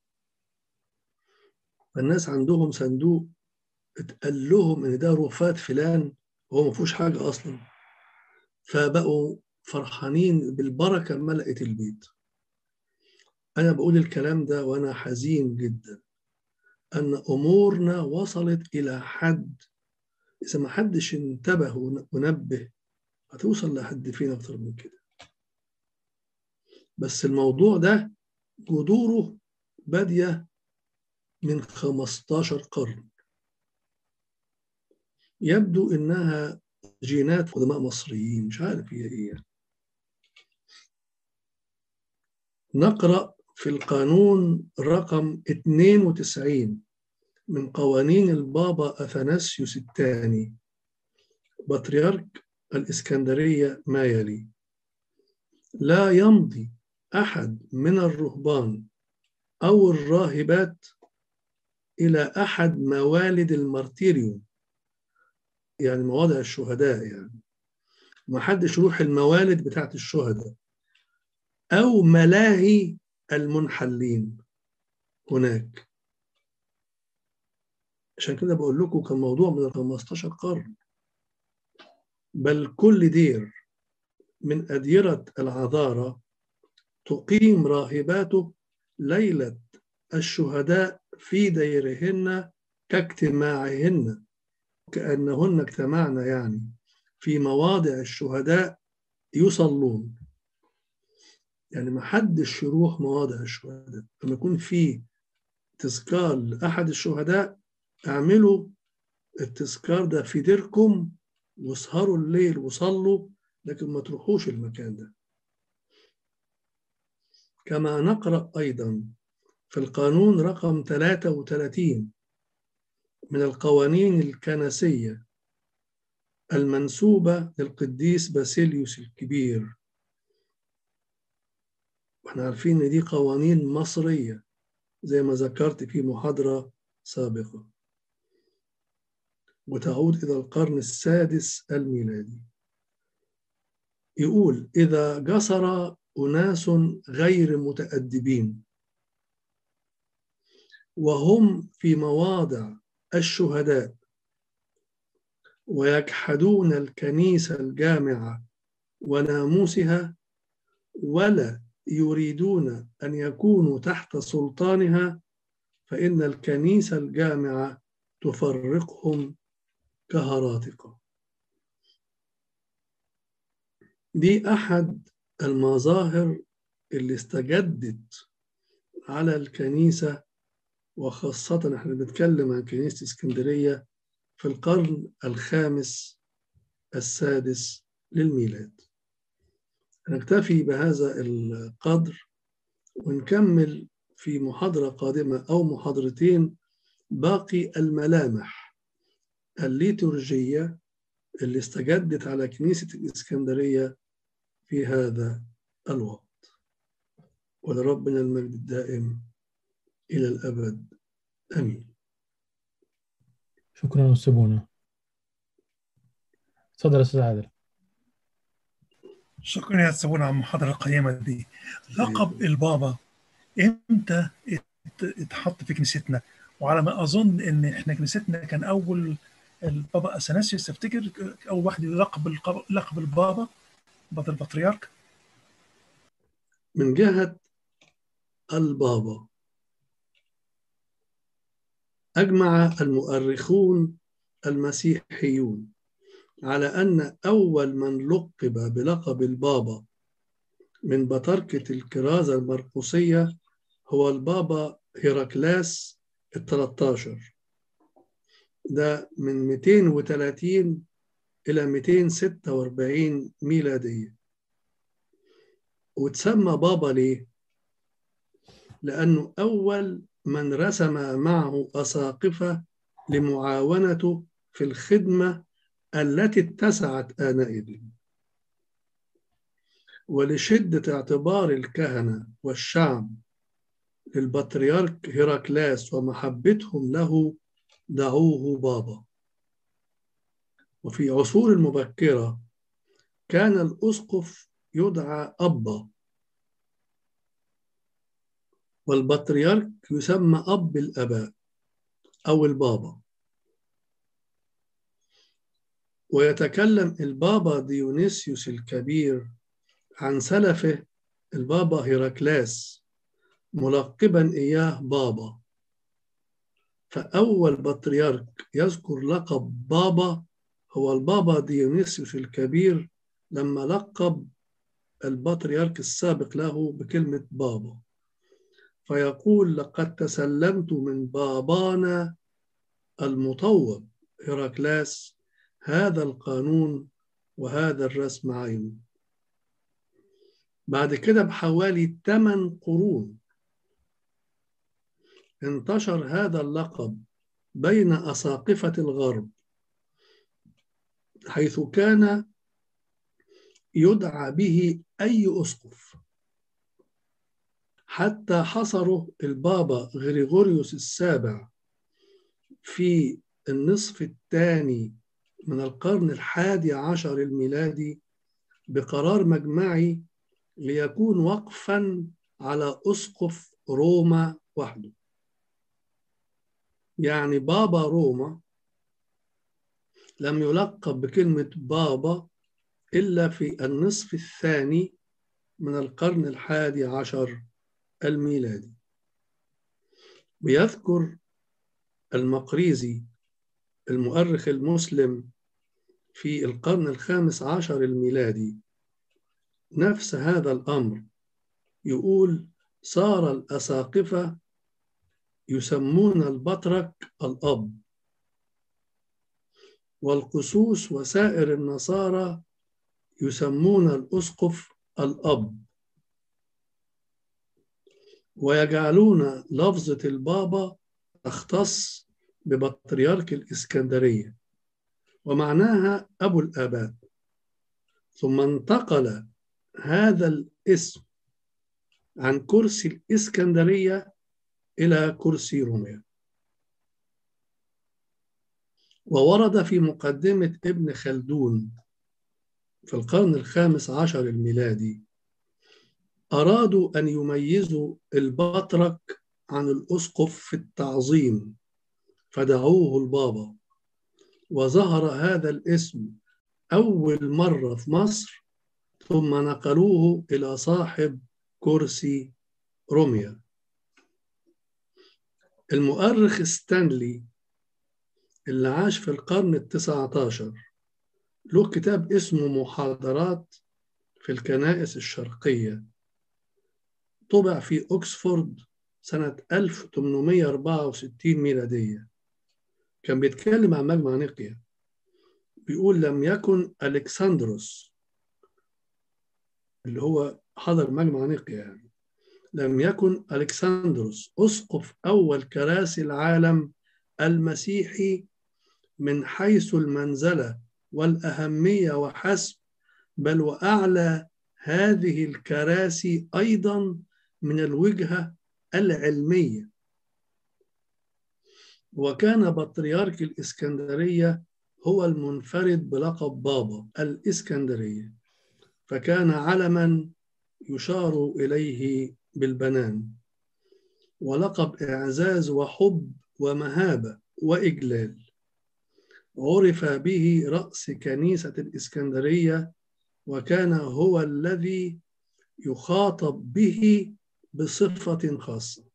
فالناس عندهم صندوق اتقال لهم ان ده رفات فلان وهو ما فيهوش حاجه اصلا فبقوا فرحانين بالبركه ملأت البيت انا بقول الكلام ده وانا حزين جدا ان امورنا وصلت الى حد اذا ما حدش انتبه ونبه هتوصل لحد فين اكتر من كده بس الموضوع ده جذوره باديه من 15 قرن يبدو انها جينات قدماء مصريين مش عارف هي ايه نقرا في القانون رقم 92 من قوانين البابا اثناسيوس الثاني بطريرك الاسكندريه ما يلي لا يمضي احد من الرهبان او الراهبات الى احد موالد المارتيريوم يعني مواضع الشهداء يعني ما حدش يروح الموالد بتاعت الشهداء أو ملاهي المنحلين هناك عشان كده بقول لكم كان موضوع من ال 15 قرن بل كل دير من أديرة العذارى تقيم راهباته ليلة الشهداء في ديرهن كاجتماعهن كأنهن اجتمعن يعني في مواضع الشهداء يصلون يعني ما حدش يروح مواضع الشهداء لما يكون في تذكار لأحد الشهداء اعملوا التذكار ده في ديركم واسهروا الليل وصلوا لكن ما تروحوش المكان ده كما نقرأ أيضا في القانون رقم 33 من القوانين الكنسية المنسوبة للقديس باسيليوس الكبير واحنا عارفين ان دي قوانين مصرية زي ما ذكرت في محاضرة سابقة وتعود إلى القرن السادس الميلادي يقول إذا جسر أناس غير متأدبين وهم في مواضع الشهداء ويجحدون الكنيسة الجامعة وناموسها ولا يريدون أن يكونوا تحت سلطانها فإن الكنيسة الجامعة تفرقهم كهراتقة دي أحد المظاهر اللي استجدت على الكنيسة وخاصة احنا بنتكلم عن كنيسة اسكندرية في القرن الخامس السادس للميلاد نكتفي بهذا القدر ونكمل في محاضرة قادمة أو محاضرتين باقي الملامح الليتورجية اللي استجدت على كنيسة الإسكندرية في هذا الوقت ولربنا المجد الدائم إلى الأبد آمين شكرا أستاذ بونا تفضل أستاذ عادل شكرا يا سابونا على المحاضرة القيمة دي لقب البابا امتى ات- اتحط في كنيستنا وعلى ما اظن ان احنا كنيستنا كان اول البابا اثناسيوس تفتكر اول واحد يلقب القب- لقب البابا بعد البطريرك من جهة البابا أجمع المؤرخون المسيحيون على أن أول من لقب بلقب البابا من بطركة الكرازة المرقسية هو البابا هيراكلاس الثلاثاشر ده من 230 إلى 246 ميلادية وتسمى بابا ليه؟ لأنه أول من رسم معه أساقفة لمعاونته في الخدمة التي اتسعت آنئذ ولشدة اعتبار الكهنة والشعب للبطريرك هيراكلاس ومحبتهم له دعوه بابا وفي عصور المبكرة كان الأسقف يدعى أبا والبطريرك يسمى أب الآباء أو البابا ويتكلم البابا ديونيسيوس الكبير عن سلفه البابا هيراكلاس ملقبا إياه بابا فأول بطريرك يذكر لقب بابا هو البابا ديونيسيوس الكبير لما لقب البطريرك السابق له بكلمة بابا فيقول لقد تسلمت من بابانا المطوب هيراكلاس هذا القانون وهذا الرسم عينه بعد كده بحوالي 8 قرون انتشر هذا اللقب بين أساقفة الغرب حيث كان يدعى به أي أسقف حتى حصره البابا غريغوريوس السابع في النصف الثاني من القرن الحادي عشر الميلادي بقرار مجمعي ليكون وقفا على أسقف روما وحده يعني بابا روما لم يلقب بكلمة بابا إلا في النصف الثاني من القرن الحادي عشر الميلادي بيذكر المقريزي المؤرخ المسلم في القرن الخامس عشر الميلادي نفس هذا الأمر يقول صار الأساقفة يسمون البطرك الأب والقسوس وسائر النصارى يسمون الأسقف الأب ويجعلون لفظة البابا تختص ببطريرك الإسكندرية ومعناها أبو الآباء ثم انتقل هذا الاسم عن كرسي الإسكندرية إلى كرسي روميا وورد في مقدمة ابن خلدون في القرن الخامس عشر الميلادي أرادوا أن يميزوا البطرك عن الأسقف في التعظيم فدعوه البابا وظهر هذا الاسم أول مرة في مصر ثم نقلوه إلى صاحب كرسي روميا المؤرخ ستانلي اللي عاش في القرن التسعة عشر له كتاب اسمه محاضرات في الكنائس الشرقية طبع في أكسفورد سنة 1864 ميلادية كان بيتكلم عن مجمع نقيا بيقول لم يكن ألكسندروس اللي هو حضر مجمع نقيا يعني لم يكن ألكسندروس أسقف أول كراسي العالم المسيحي من حيث المنزلة والأهمية وحسب بل وأعلى هذه الكراسي أيضا من الوجهة العلمية وكان بطريرك الإسكندرية هو المنفرد بلقب بابا الإسكندرية فكان علما يشار إليه بالبنان ولقب إعزاز وحب ومهابة وإجلال عرف به رأس كنيسة الإسكندرية وكان هو الذي يخاطب به بصفة خاصة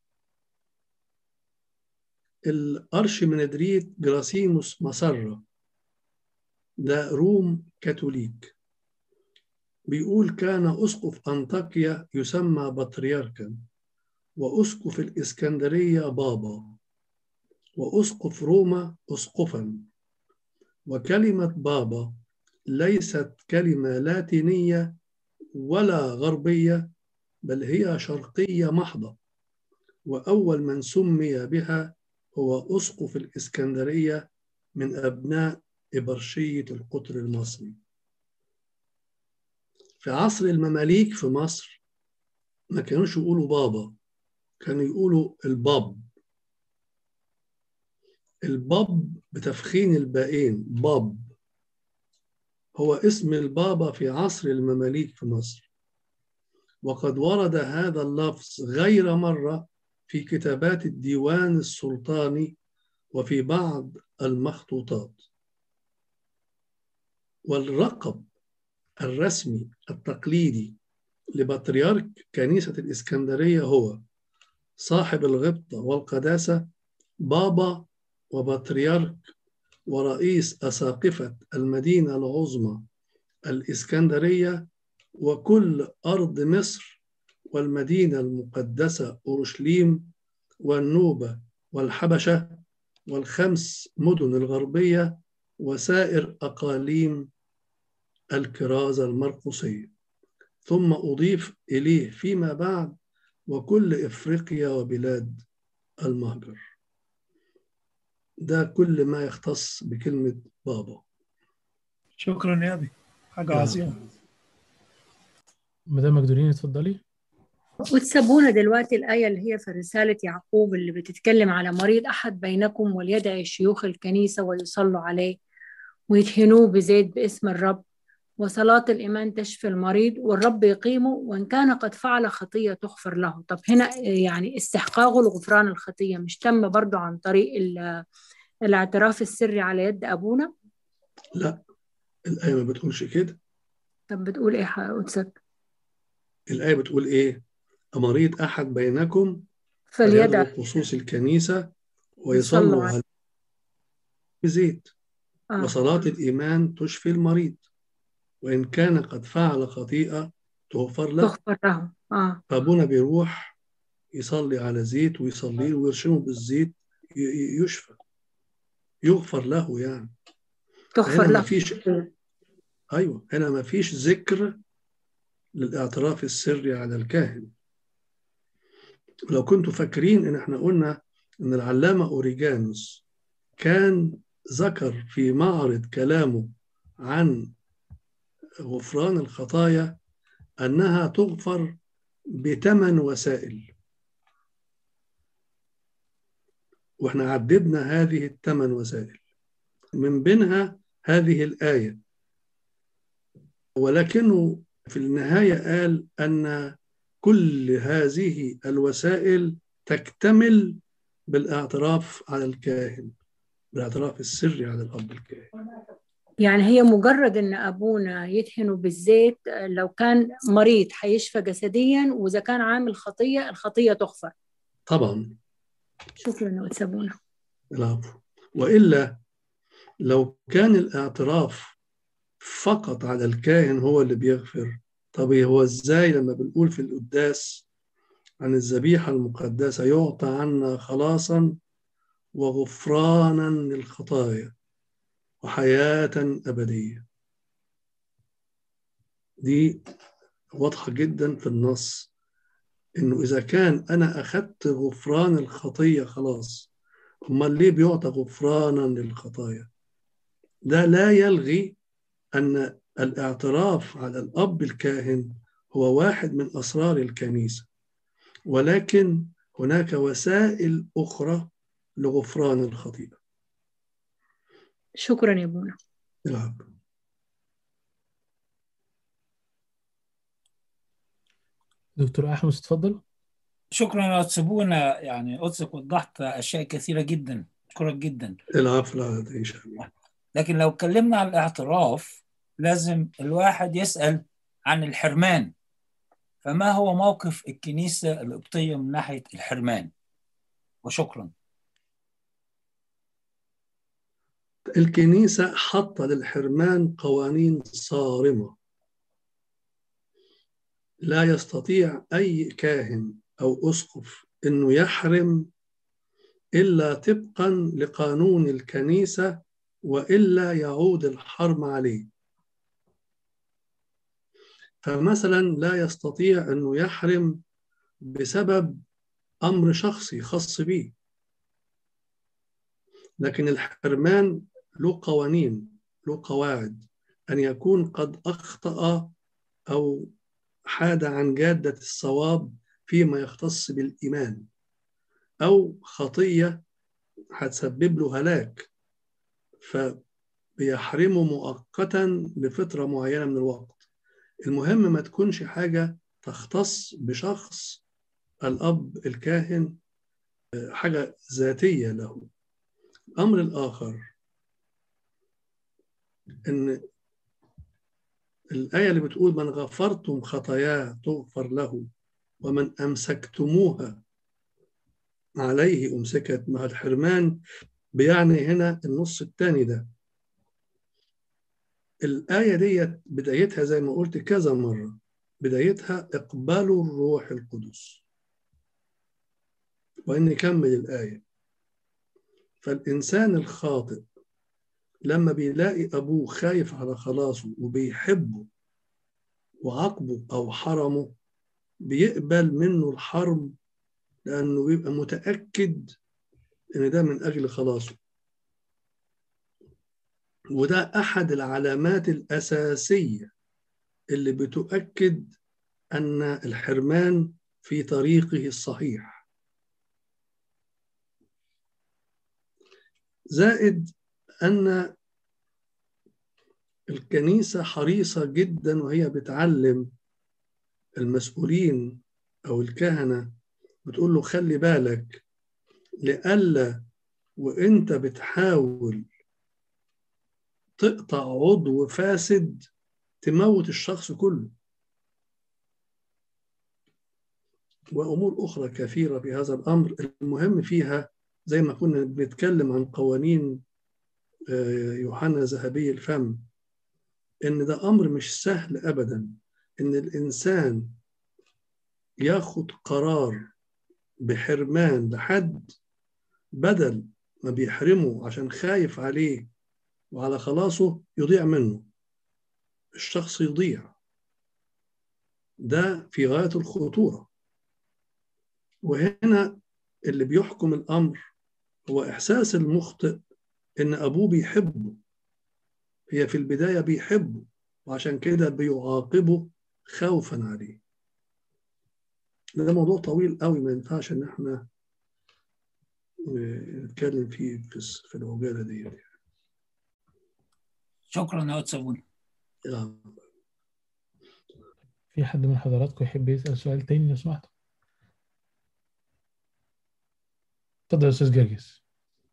الأرشمندريت جراسيموس مسرة ده روم كاثوليك بيقول كان أسقف أنطاكيا يسمى بطريركا وأسقف الإسكندرية بابا وأسقف روما أسقفا وكلمة بابا ليست كلمة لاتينية ولا غربية بل هي شرقية محضة وأول من سمي بها هو أسقف الإسكندرية من أبناء إبرشية القطر المصري في عصر المماليك في مصر ما كانوش يقولوا بابا كانوا يقولوا الباب الباب بتفخين الباءين باب هو اسم البابا في عصر المماليك في مصر وقد ورد هذا اللفظ غير مرة في كتابات الديوان السلطاني وفي بعض المخطوطات والرقب الرسمي التقليدي لبطريرك كنيسة الإسكندرية هو صاحب الغبطة والقداسة بابا وبطريرك ورئيس أساقفة المدينة العظمى الإسكندرية وكل أرض مصر والمدينة المقدسة أورشليم والنوبة والحبشة والخمس مدن الغربية وسائر أقاليم الكرازة المرقسية ثم أضيف إليه فيما بعد وكل إفريقيا وبلاد المهجر ده كل ما يختص بكلمة بابا شكرا يا أبي حاجة عظيمة مدام مقدورين اتفضلي وتسبونا دلوقتي الآية اللي هي في رسالة يعقوب اللي بتتكلم على مريض أحد بينكم وليدعي شيوخ الكنيسة ويصلوا عليه ويدهنوه بزيت باسم الرب وصلاة الإيمان تشفي المريض والرب يقيمه وإن كان قد فعل خطية تغفر له طب هنا يعني استحقاقه لغفران الخطية مش تم برضو عن طريق الاعتراف السري على يد أبونا لا الآية ما بتقولش كده طب بتقول إيه قدسك الآية بتقول إيه أمريض أحد بينكم فليدع خصوص الكنيسة ويصلوا على بزيت آه. وصلاة الإيمان تشفي المريض وإن كان قد فعل خطيئة تغفر له تغفر له آه. فأبونا بيروح يصلي على زيت ويصلي ويرشمه بالزيت يشفى يغفر له يعني تغفر هنا له ما فيش أيوة هنا ما فيش ذكر للاعتراف السري على الكاهن لو كنتوا فاكرين ان احنا قلنا ان العلامة اوريجانوس كان ذكر في معرض كلامه عن غفران الخطايا انها تغفر بثمان وسائل واحنا عددنا هذه الثمان وسائل من بينها هذه الآية ولكنه في النهاية قال أن كل هذه الوسائل تكتمل بالاعتراف على الكاهن بالاعتراف السري على الأب الكاهن يعني هي مجرد ان ابونا يدهنه بالزيت لو كان مريض هيشفى جسديا واذا كان عامل خطيه الخطيه تغفر طبعا شكرا يا أستاذ أبونا العفو وإلا لو كان الاعتراف فقط على الكاهن هو اللي بيغفر طب هو ازاي لما بنقول في القداس عن الذبيحة المقدسة يعطى عنا خلاصا وغفرانا للخطايا وحياة أبدية دي واضحة جدا في النص إنه إذا كان أنا أخذت غفران الخطية خلاص أمال ليه بيعطى غفرانا للخطايا ده لا يلغي أن الاعتراف على الأب الكاهن هو واحد من أسرار الكنيسة ولكن هناك وسائل أخرى لغفران الخطيئة شكرا يا أبونا العب دكتور احمد اتفضل شكرا يا سيبونا يعني قدسك وضحت اشياء كثيره جدا اشكرك جدا العفو لا تعيش لكن لو اتكلمنا عن الاعتراف لازم الواحد يسال عن الحرمان فما هو موقف الكنيسه القبطيه من ناحيه الحرمان وشكرا الكنيسة حط للحرمان قوانين صارمة لا يستطيع أي كاهن أو أسقف أنه يحرم إلا طبقا لقانون الكنيسة وإلا يعود الحرم عليه فمثلا لا يستطيع أنه يحرم بسبب أمر شخصي خاص به لكن الحرمان له قوانين له قواعد أن يكون قد أخطأ أو حاد عن جادة الصواب فيما يختص بالإيمان أو خطية هتسبب له هلاك فبيحرمه مؤقتا لفترة معينة من الوقت المهم ما تكونش حاجة تختص بشخص الأب الكاهن حاجة ذاتية له الأمر الآخر إن الآية اللي بتقول من غفرتم خطاياه تغفر له ومن أمسكتموها عليه أمسكت مع الحرمان بيعني هنا النص الثاني ده الآية دي بدايتها زي ما قلت كذا مرة بدايتها اقبلوا الروح القدس وإن نكمل الآية فالإنسان الخاطئ لما بيلاقي أبوه خايف على خلاصه وبيحبه وعاقبه أو حرمه بيقبل منه الحرم لأنه بيبقى متأكد إن ده من أجل خلاصه وده أحد العلامات الأساسية اللي بتؤكد أن الحرمان في طريقه الصحيح زائد أن الكنيسة حريصة جدا وهي بتعلم المسؤولين أو الكهنة بتقول له خلي بالك لئلا وانت بتحاول تقطع عضو فاسد تموت الشخص كله وامور اخرى كثيره في هذا الامر المهم فيها زي ما كنا بنتكلم عن قوانين يوحنا ذهبي الفم ان ده امر مش سهل ابدا ان الانسان ياخد قرار بحرمان لحد بدل ما بيحرمه عشان خايف عليه وعلى خلاصه يضيع منه الشخص يضيع ده في غاية الخطورة وهنا اللي بيحكم الأمر هو إحساس المخطئ إن أبوه بيحبه هي في البداية بيحبه وعشان كده بيعاقبه خوفا عليه ده موضوع طويل قوي ما ينفعش ان احنا نتكلم فيه في العجاله دي شكرا يا صابون في حد من حضراتكم يحب يسأل سؤال تاني لو سمحت اتفضل يا استاذ جرجس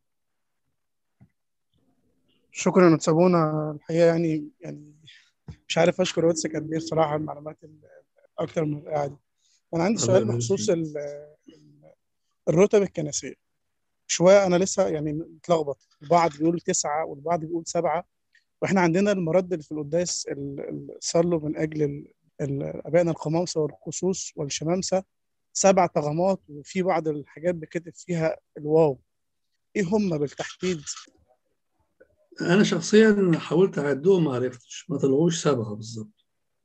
شكرا يا صابونة الحقيقة يعني يعني مش عارف اشكر واتسك قد ايه بصراحة المعلومات اكتر من الرائعة دي انا عندي سؤال بخصوص الرتب الكنسيه شويه انا لسه يعني متلخبط البعض بيقول تسعه والبعض بيقول سبعه واحنا عندنا المرد اللي في القداس صلوا من اجل ابائنا القمامسه والقصوص والشمامسه سبع طغمات وفي بعض الحاجات بكتب فيها الواو ايه هم بالتحديد انا شخصيا حاولت اعدهم ما عرفتش ما طلعوش سبعه بالظبط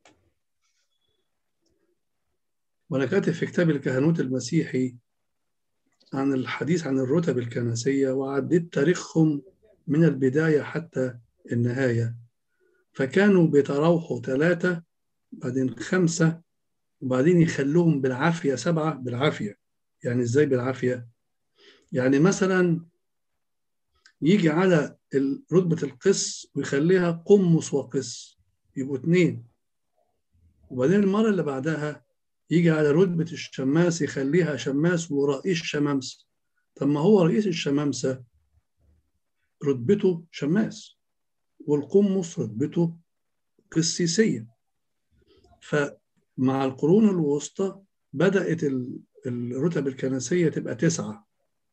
وأنا كاتب في كتاب الكهنوت المسيحي عن الحديث عن الرتب الكنسية وعديت تاريخهم من البداية حتى النهاية فكانوا بيتراوحوا ثلاثة بعدين خمسة وبعدين يخلوهم بالعافية سبعة بالعافية يعني إزاي بالعافية؟ يعني مثلا يجي على رتبة القس ويخليها قمص وقس يبقوا اتنين وبعدين المرة اللي بعدها يجي على رتبة الشماس يخليها شماس ورئيس شمامسة طب ما هو رئيس الشمامسة رتبته شماس والقمص رتبته قسيسية فمع القرون الوسطى بدأت الرتب الكنسية تبقى تسعة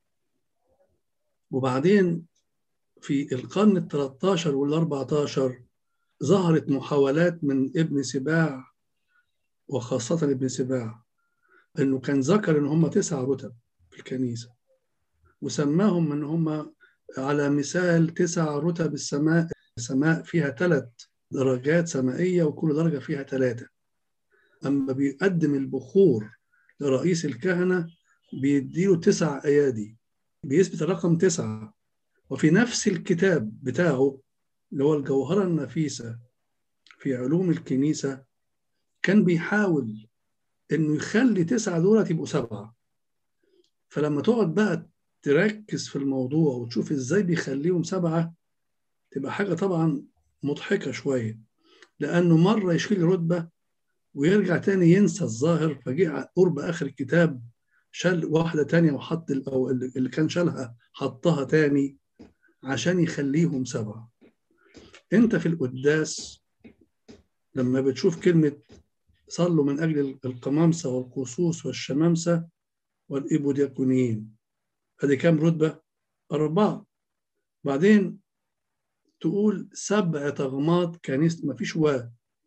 وبعدين في القرن ال 13 وال 14 ظهرت محاولات من ابن سباع وخاصة ابن سباع انه كان ذكر ان هم تسع رتب في الكنيسة وسماهم ان هم على مثال تسع رتب السماء السماء فيها ثلاث درجات سمائية وكل درجة فيها ثلاثة أما بيقدم البخور لرئيس الكهنة بيديله تسع أيادي بيثبت الرقم تسعة وفي نفس الكتاب بتاعه اللي هو الجوهرة النفيسة في علوم الكنيسة كان بيحاول إنه يخلي تسعة دولت يبقوا سبعة فلما تقعد بقى تركز في الموضوع وتشوف إزاي بيخليهم سبعة تبقى حاجة طبعا مضحكة شوية لأنه مرة يشيل رتبة ويرجع تاني ينسى الظاهر فجه قرب آخر الكتاب شال واحدة تانية وحط أو اللي كان شالها حطها تاني عشان يخليهم سبعة أنت في القداس لما بتشوف كلمة صلوا من أجل القمامسة والقصوص والشمامسة والإبودياكونيين هذه كام رتبة؟ أربعة بعدين تقول سبع تغماض كنيسة ما فيش و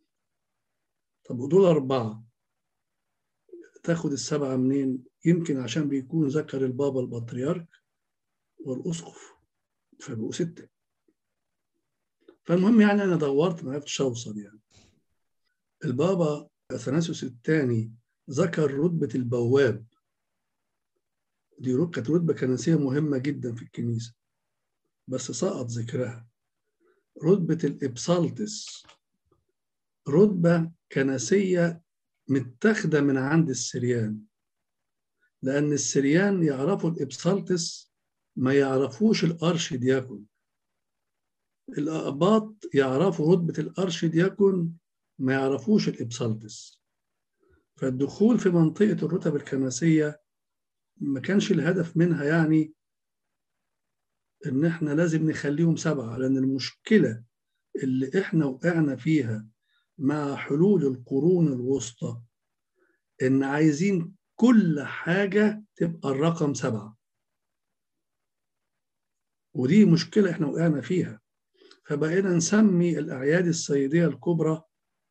طب ودول أربعة تاخد السبعة منين؟ يمكن عشان بيكون ذكر البابا البطريرك والأسقف فبقوا ستة فالمهم يعني أنا دورت ما عرفتش أوصل يعني البابا أثناسيوس الثاني ذكر رتبة البواب دي كانت رتبة كنسية مهمة جدا في الكنيسة بس سقط ذكرها رتبة الإبسالتس رتبة كنسية متاخدة من عند السريان لأن السريان يعرفوا الإبسالتس ما يعرفوش الأرش دياكون الأقباط يعرفوا رتبة الأرش دياكون ما يعرفوش الإبسالتس فالدخول في منطقة الرتب الكنسية ما كانش الهدف منها يعني إن إحنا لازم نخليهم سبعة لأن المشكلة اللي إحنا وقعنا فيها مع حلول القرون الوسطى إن عايزين كل حاجة تبقى الرقم سبعة ودي مشكلة إحنا وقعنا فيها فبقينا نسمي الأعياد السيدية الكبرى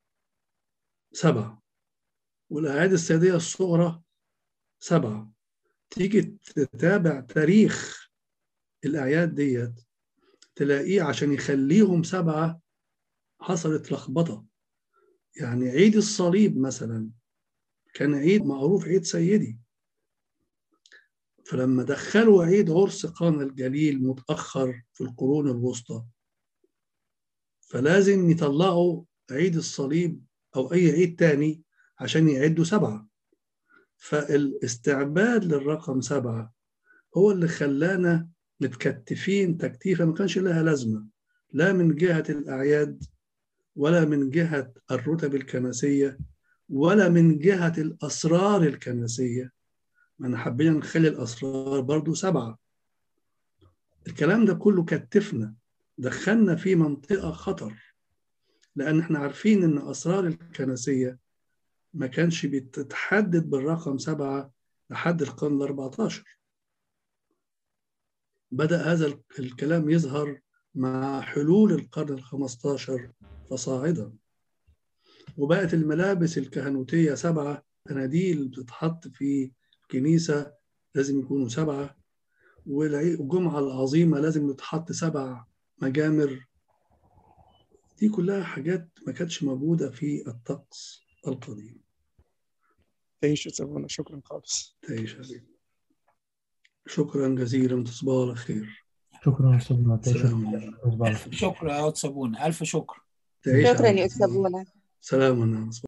سبعة والأعياد السيدية الصغرى سبعة تيجي تتابع تاريخ الأعياد ديت تلاقيه عشان يخليهم سبعة حصلت لخبطة يعني عيد الصليب مثلا كان عيد معروف عيد سيدي فلما دخلوا عيد عرس قانا الجليل متأخر في القرون الوسطى فلازم يطلعوا عيد الصليب أو أي عيد تاني عشان يعدوا سبعة فالاستعباد للرقم سبعة هو اللي خلانا متكتفين تكتيفة ما كانش لها لازمة لا من جهة الأعياد ولا من جهة الرتب الكنسية ولا من جهة الأسرار الكنسية ما أنا حبينا نخلي الأسرار برضو سبعة الكلام ده كله كتفنا دخلنا في منطقة خطر لأن احنا عارفين إن أسرار الكنسية ما كانش بتتحدد بالرقم سبعة لحد القرن ال 14 بدأ هذا الكلام يظهر مع حلول القرن ال 15 فصاعدا وبقت الملابس الكهنوتية سبعة أناديل بتتحط في الكنيسة لازم يكونوا سبعة والجمعة العظيمة لازم يتحط سبع مجامر دي كلها حاجات ما كانتش موجودة في الطقس القديم تعيش يا شكرا خالص تعيش حبيبي شكرا جزيلا تصبحوا على خير شكرا استاذ معتز سلام ألف شكر يا أستاذ صابون ألف شكر تعيش شكرا على يا خير. أستاذ بولا سلام ونعم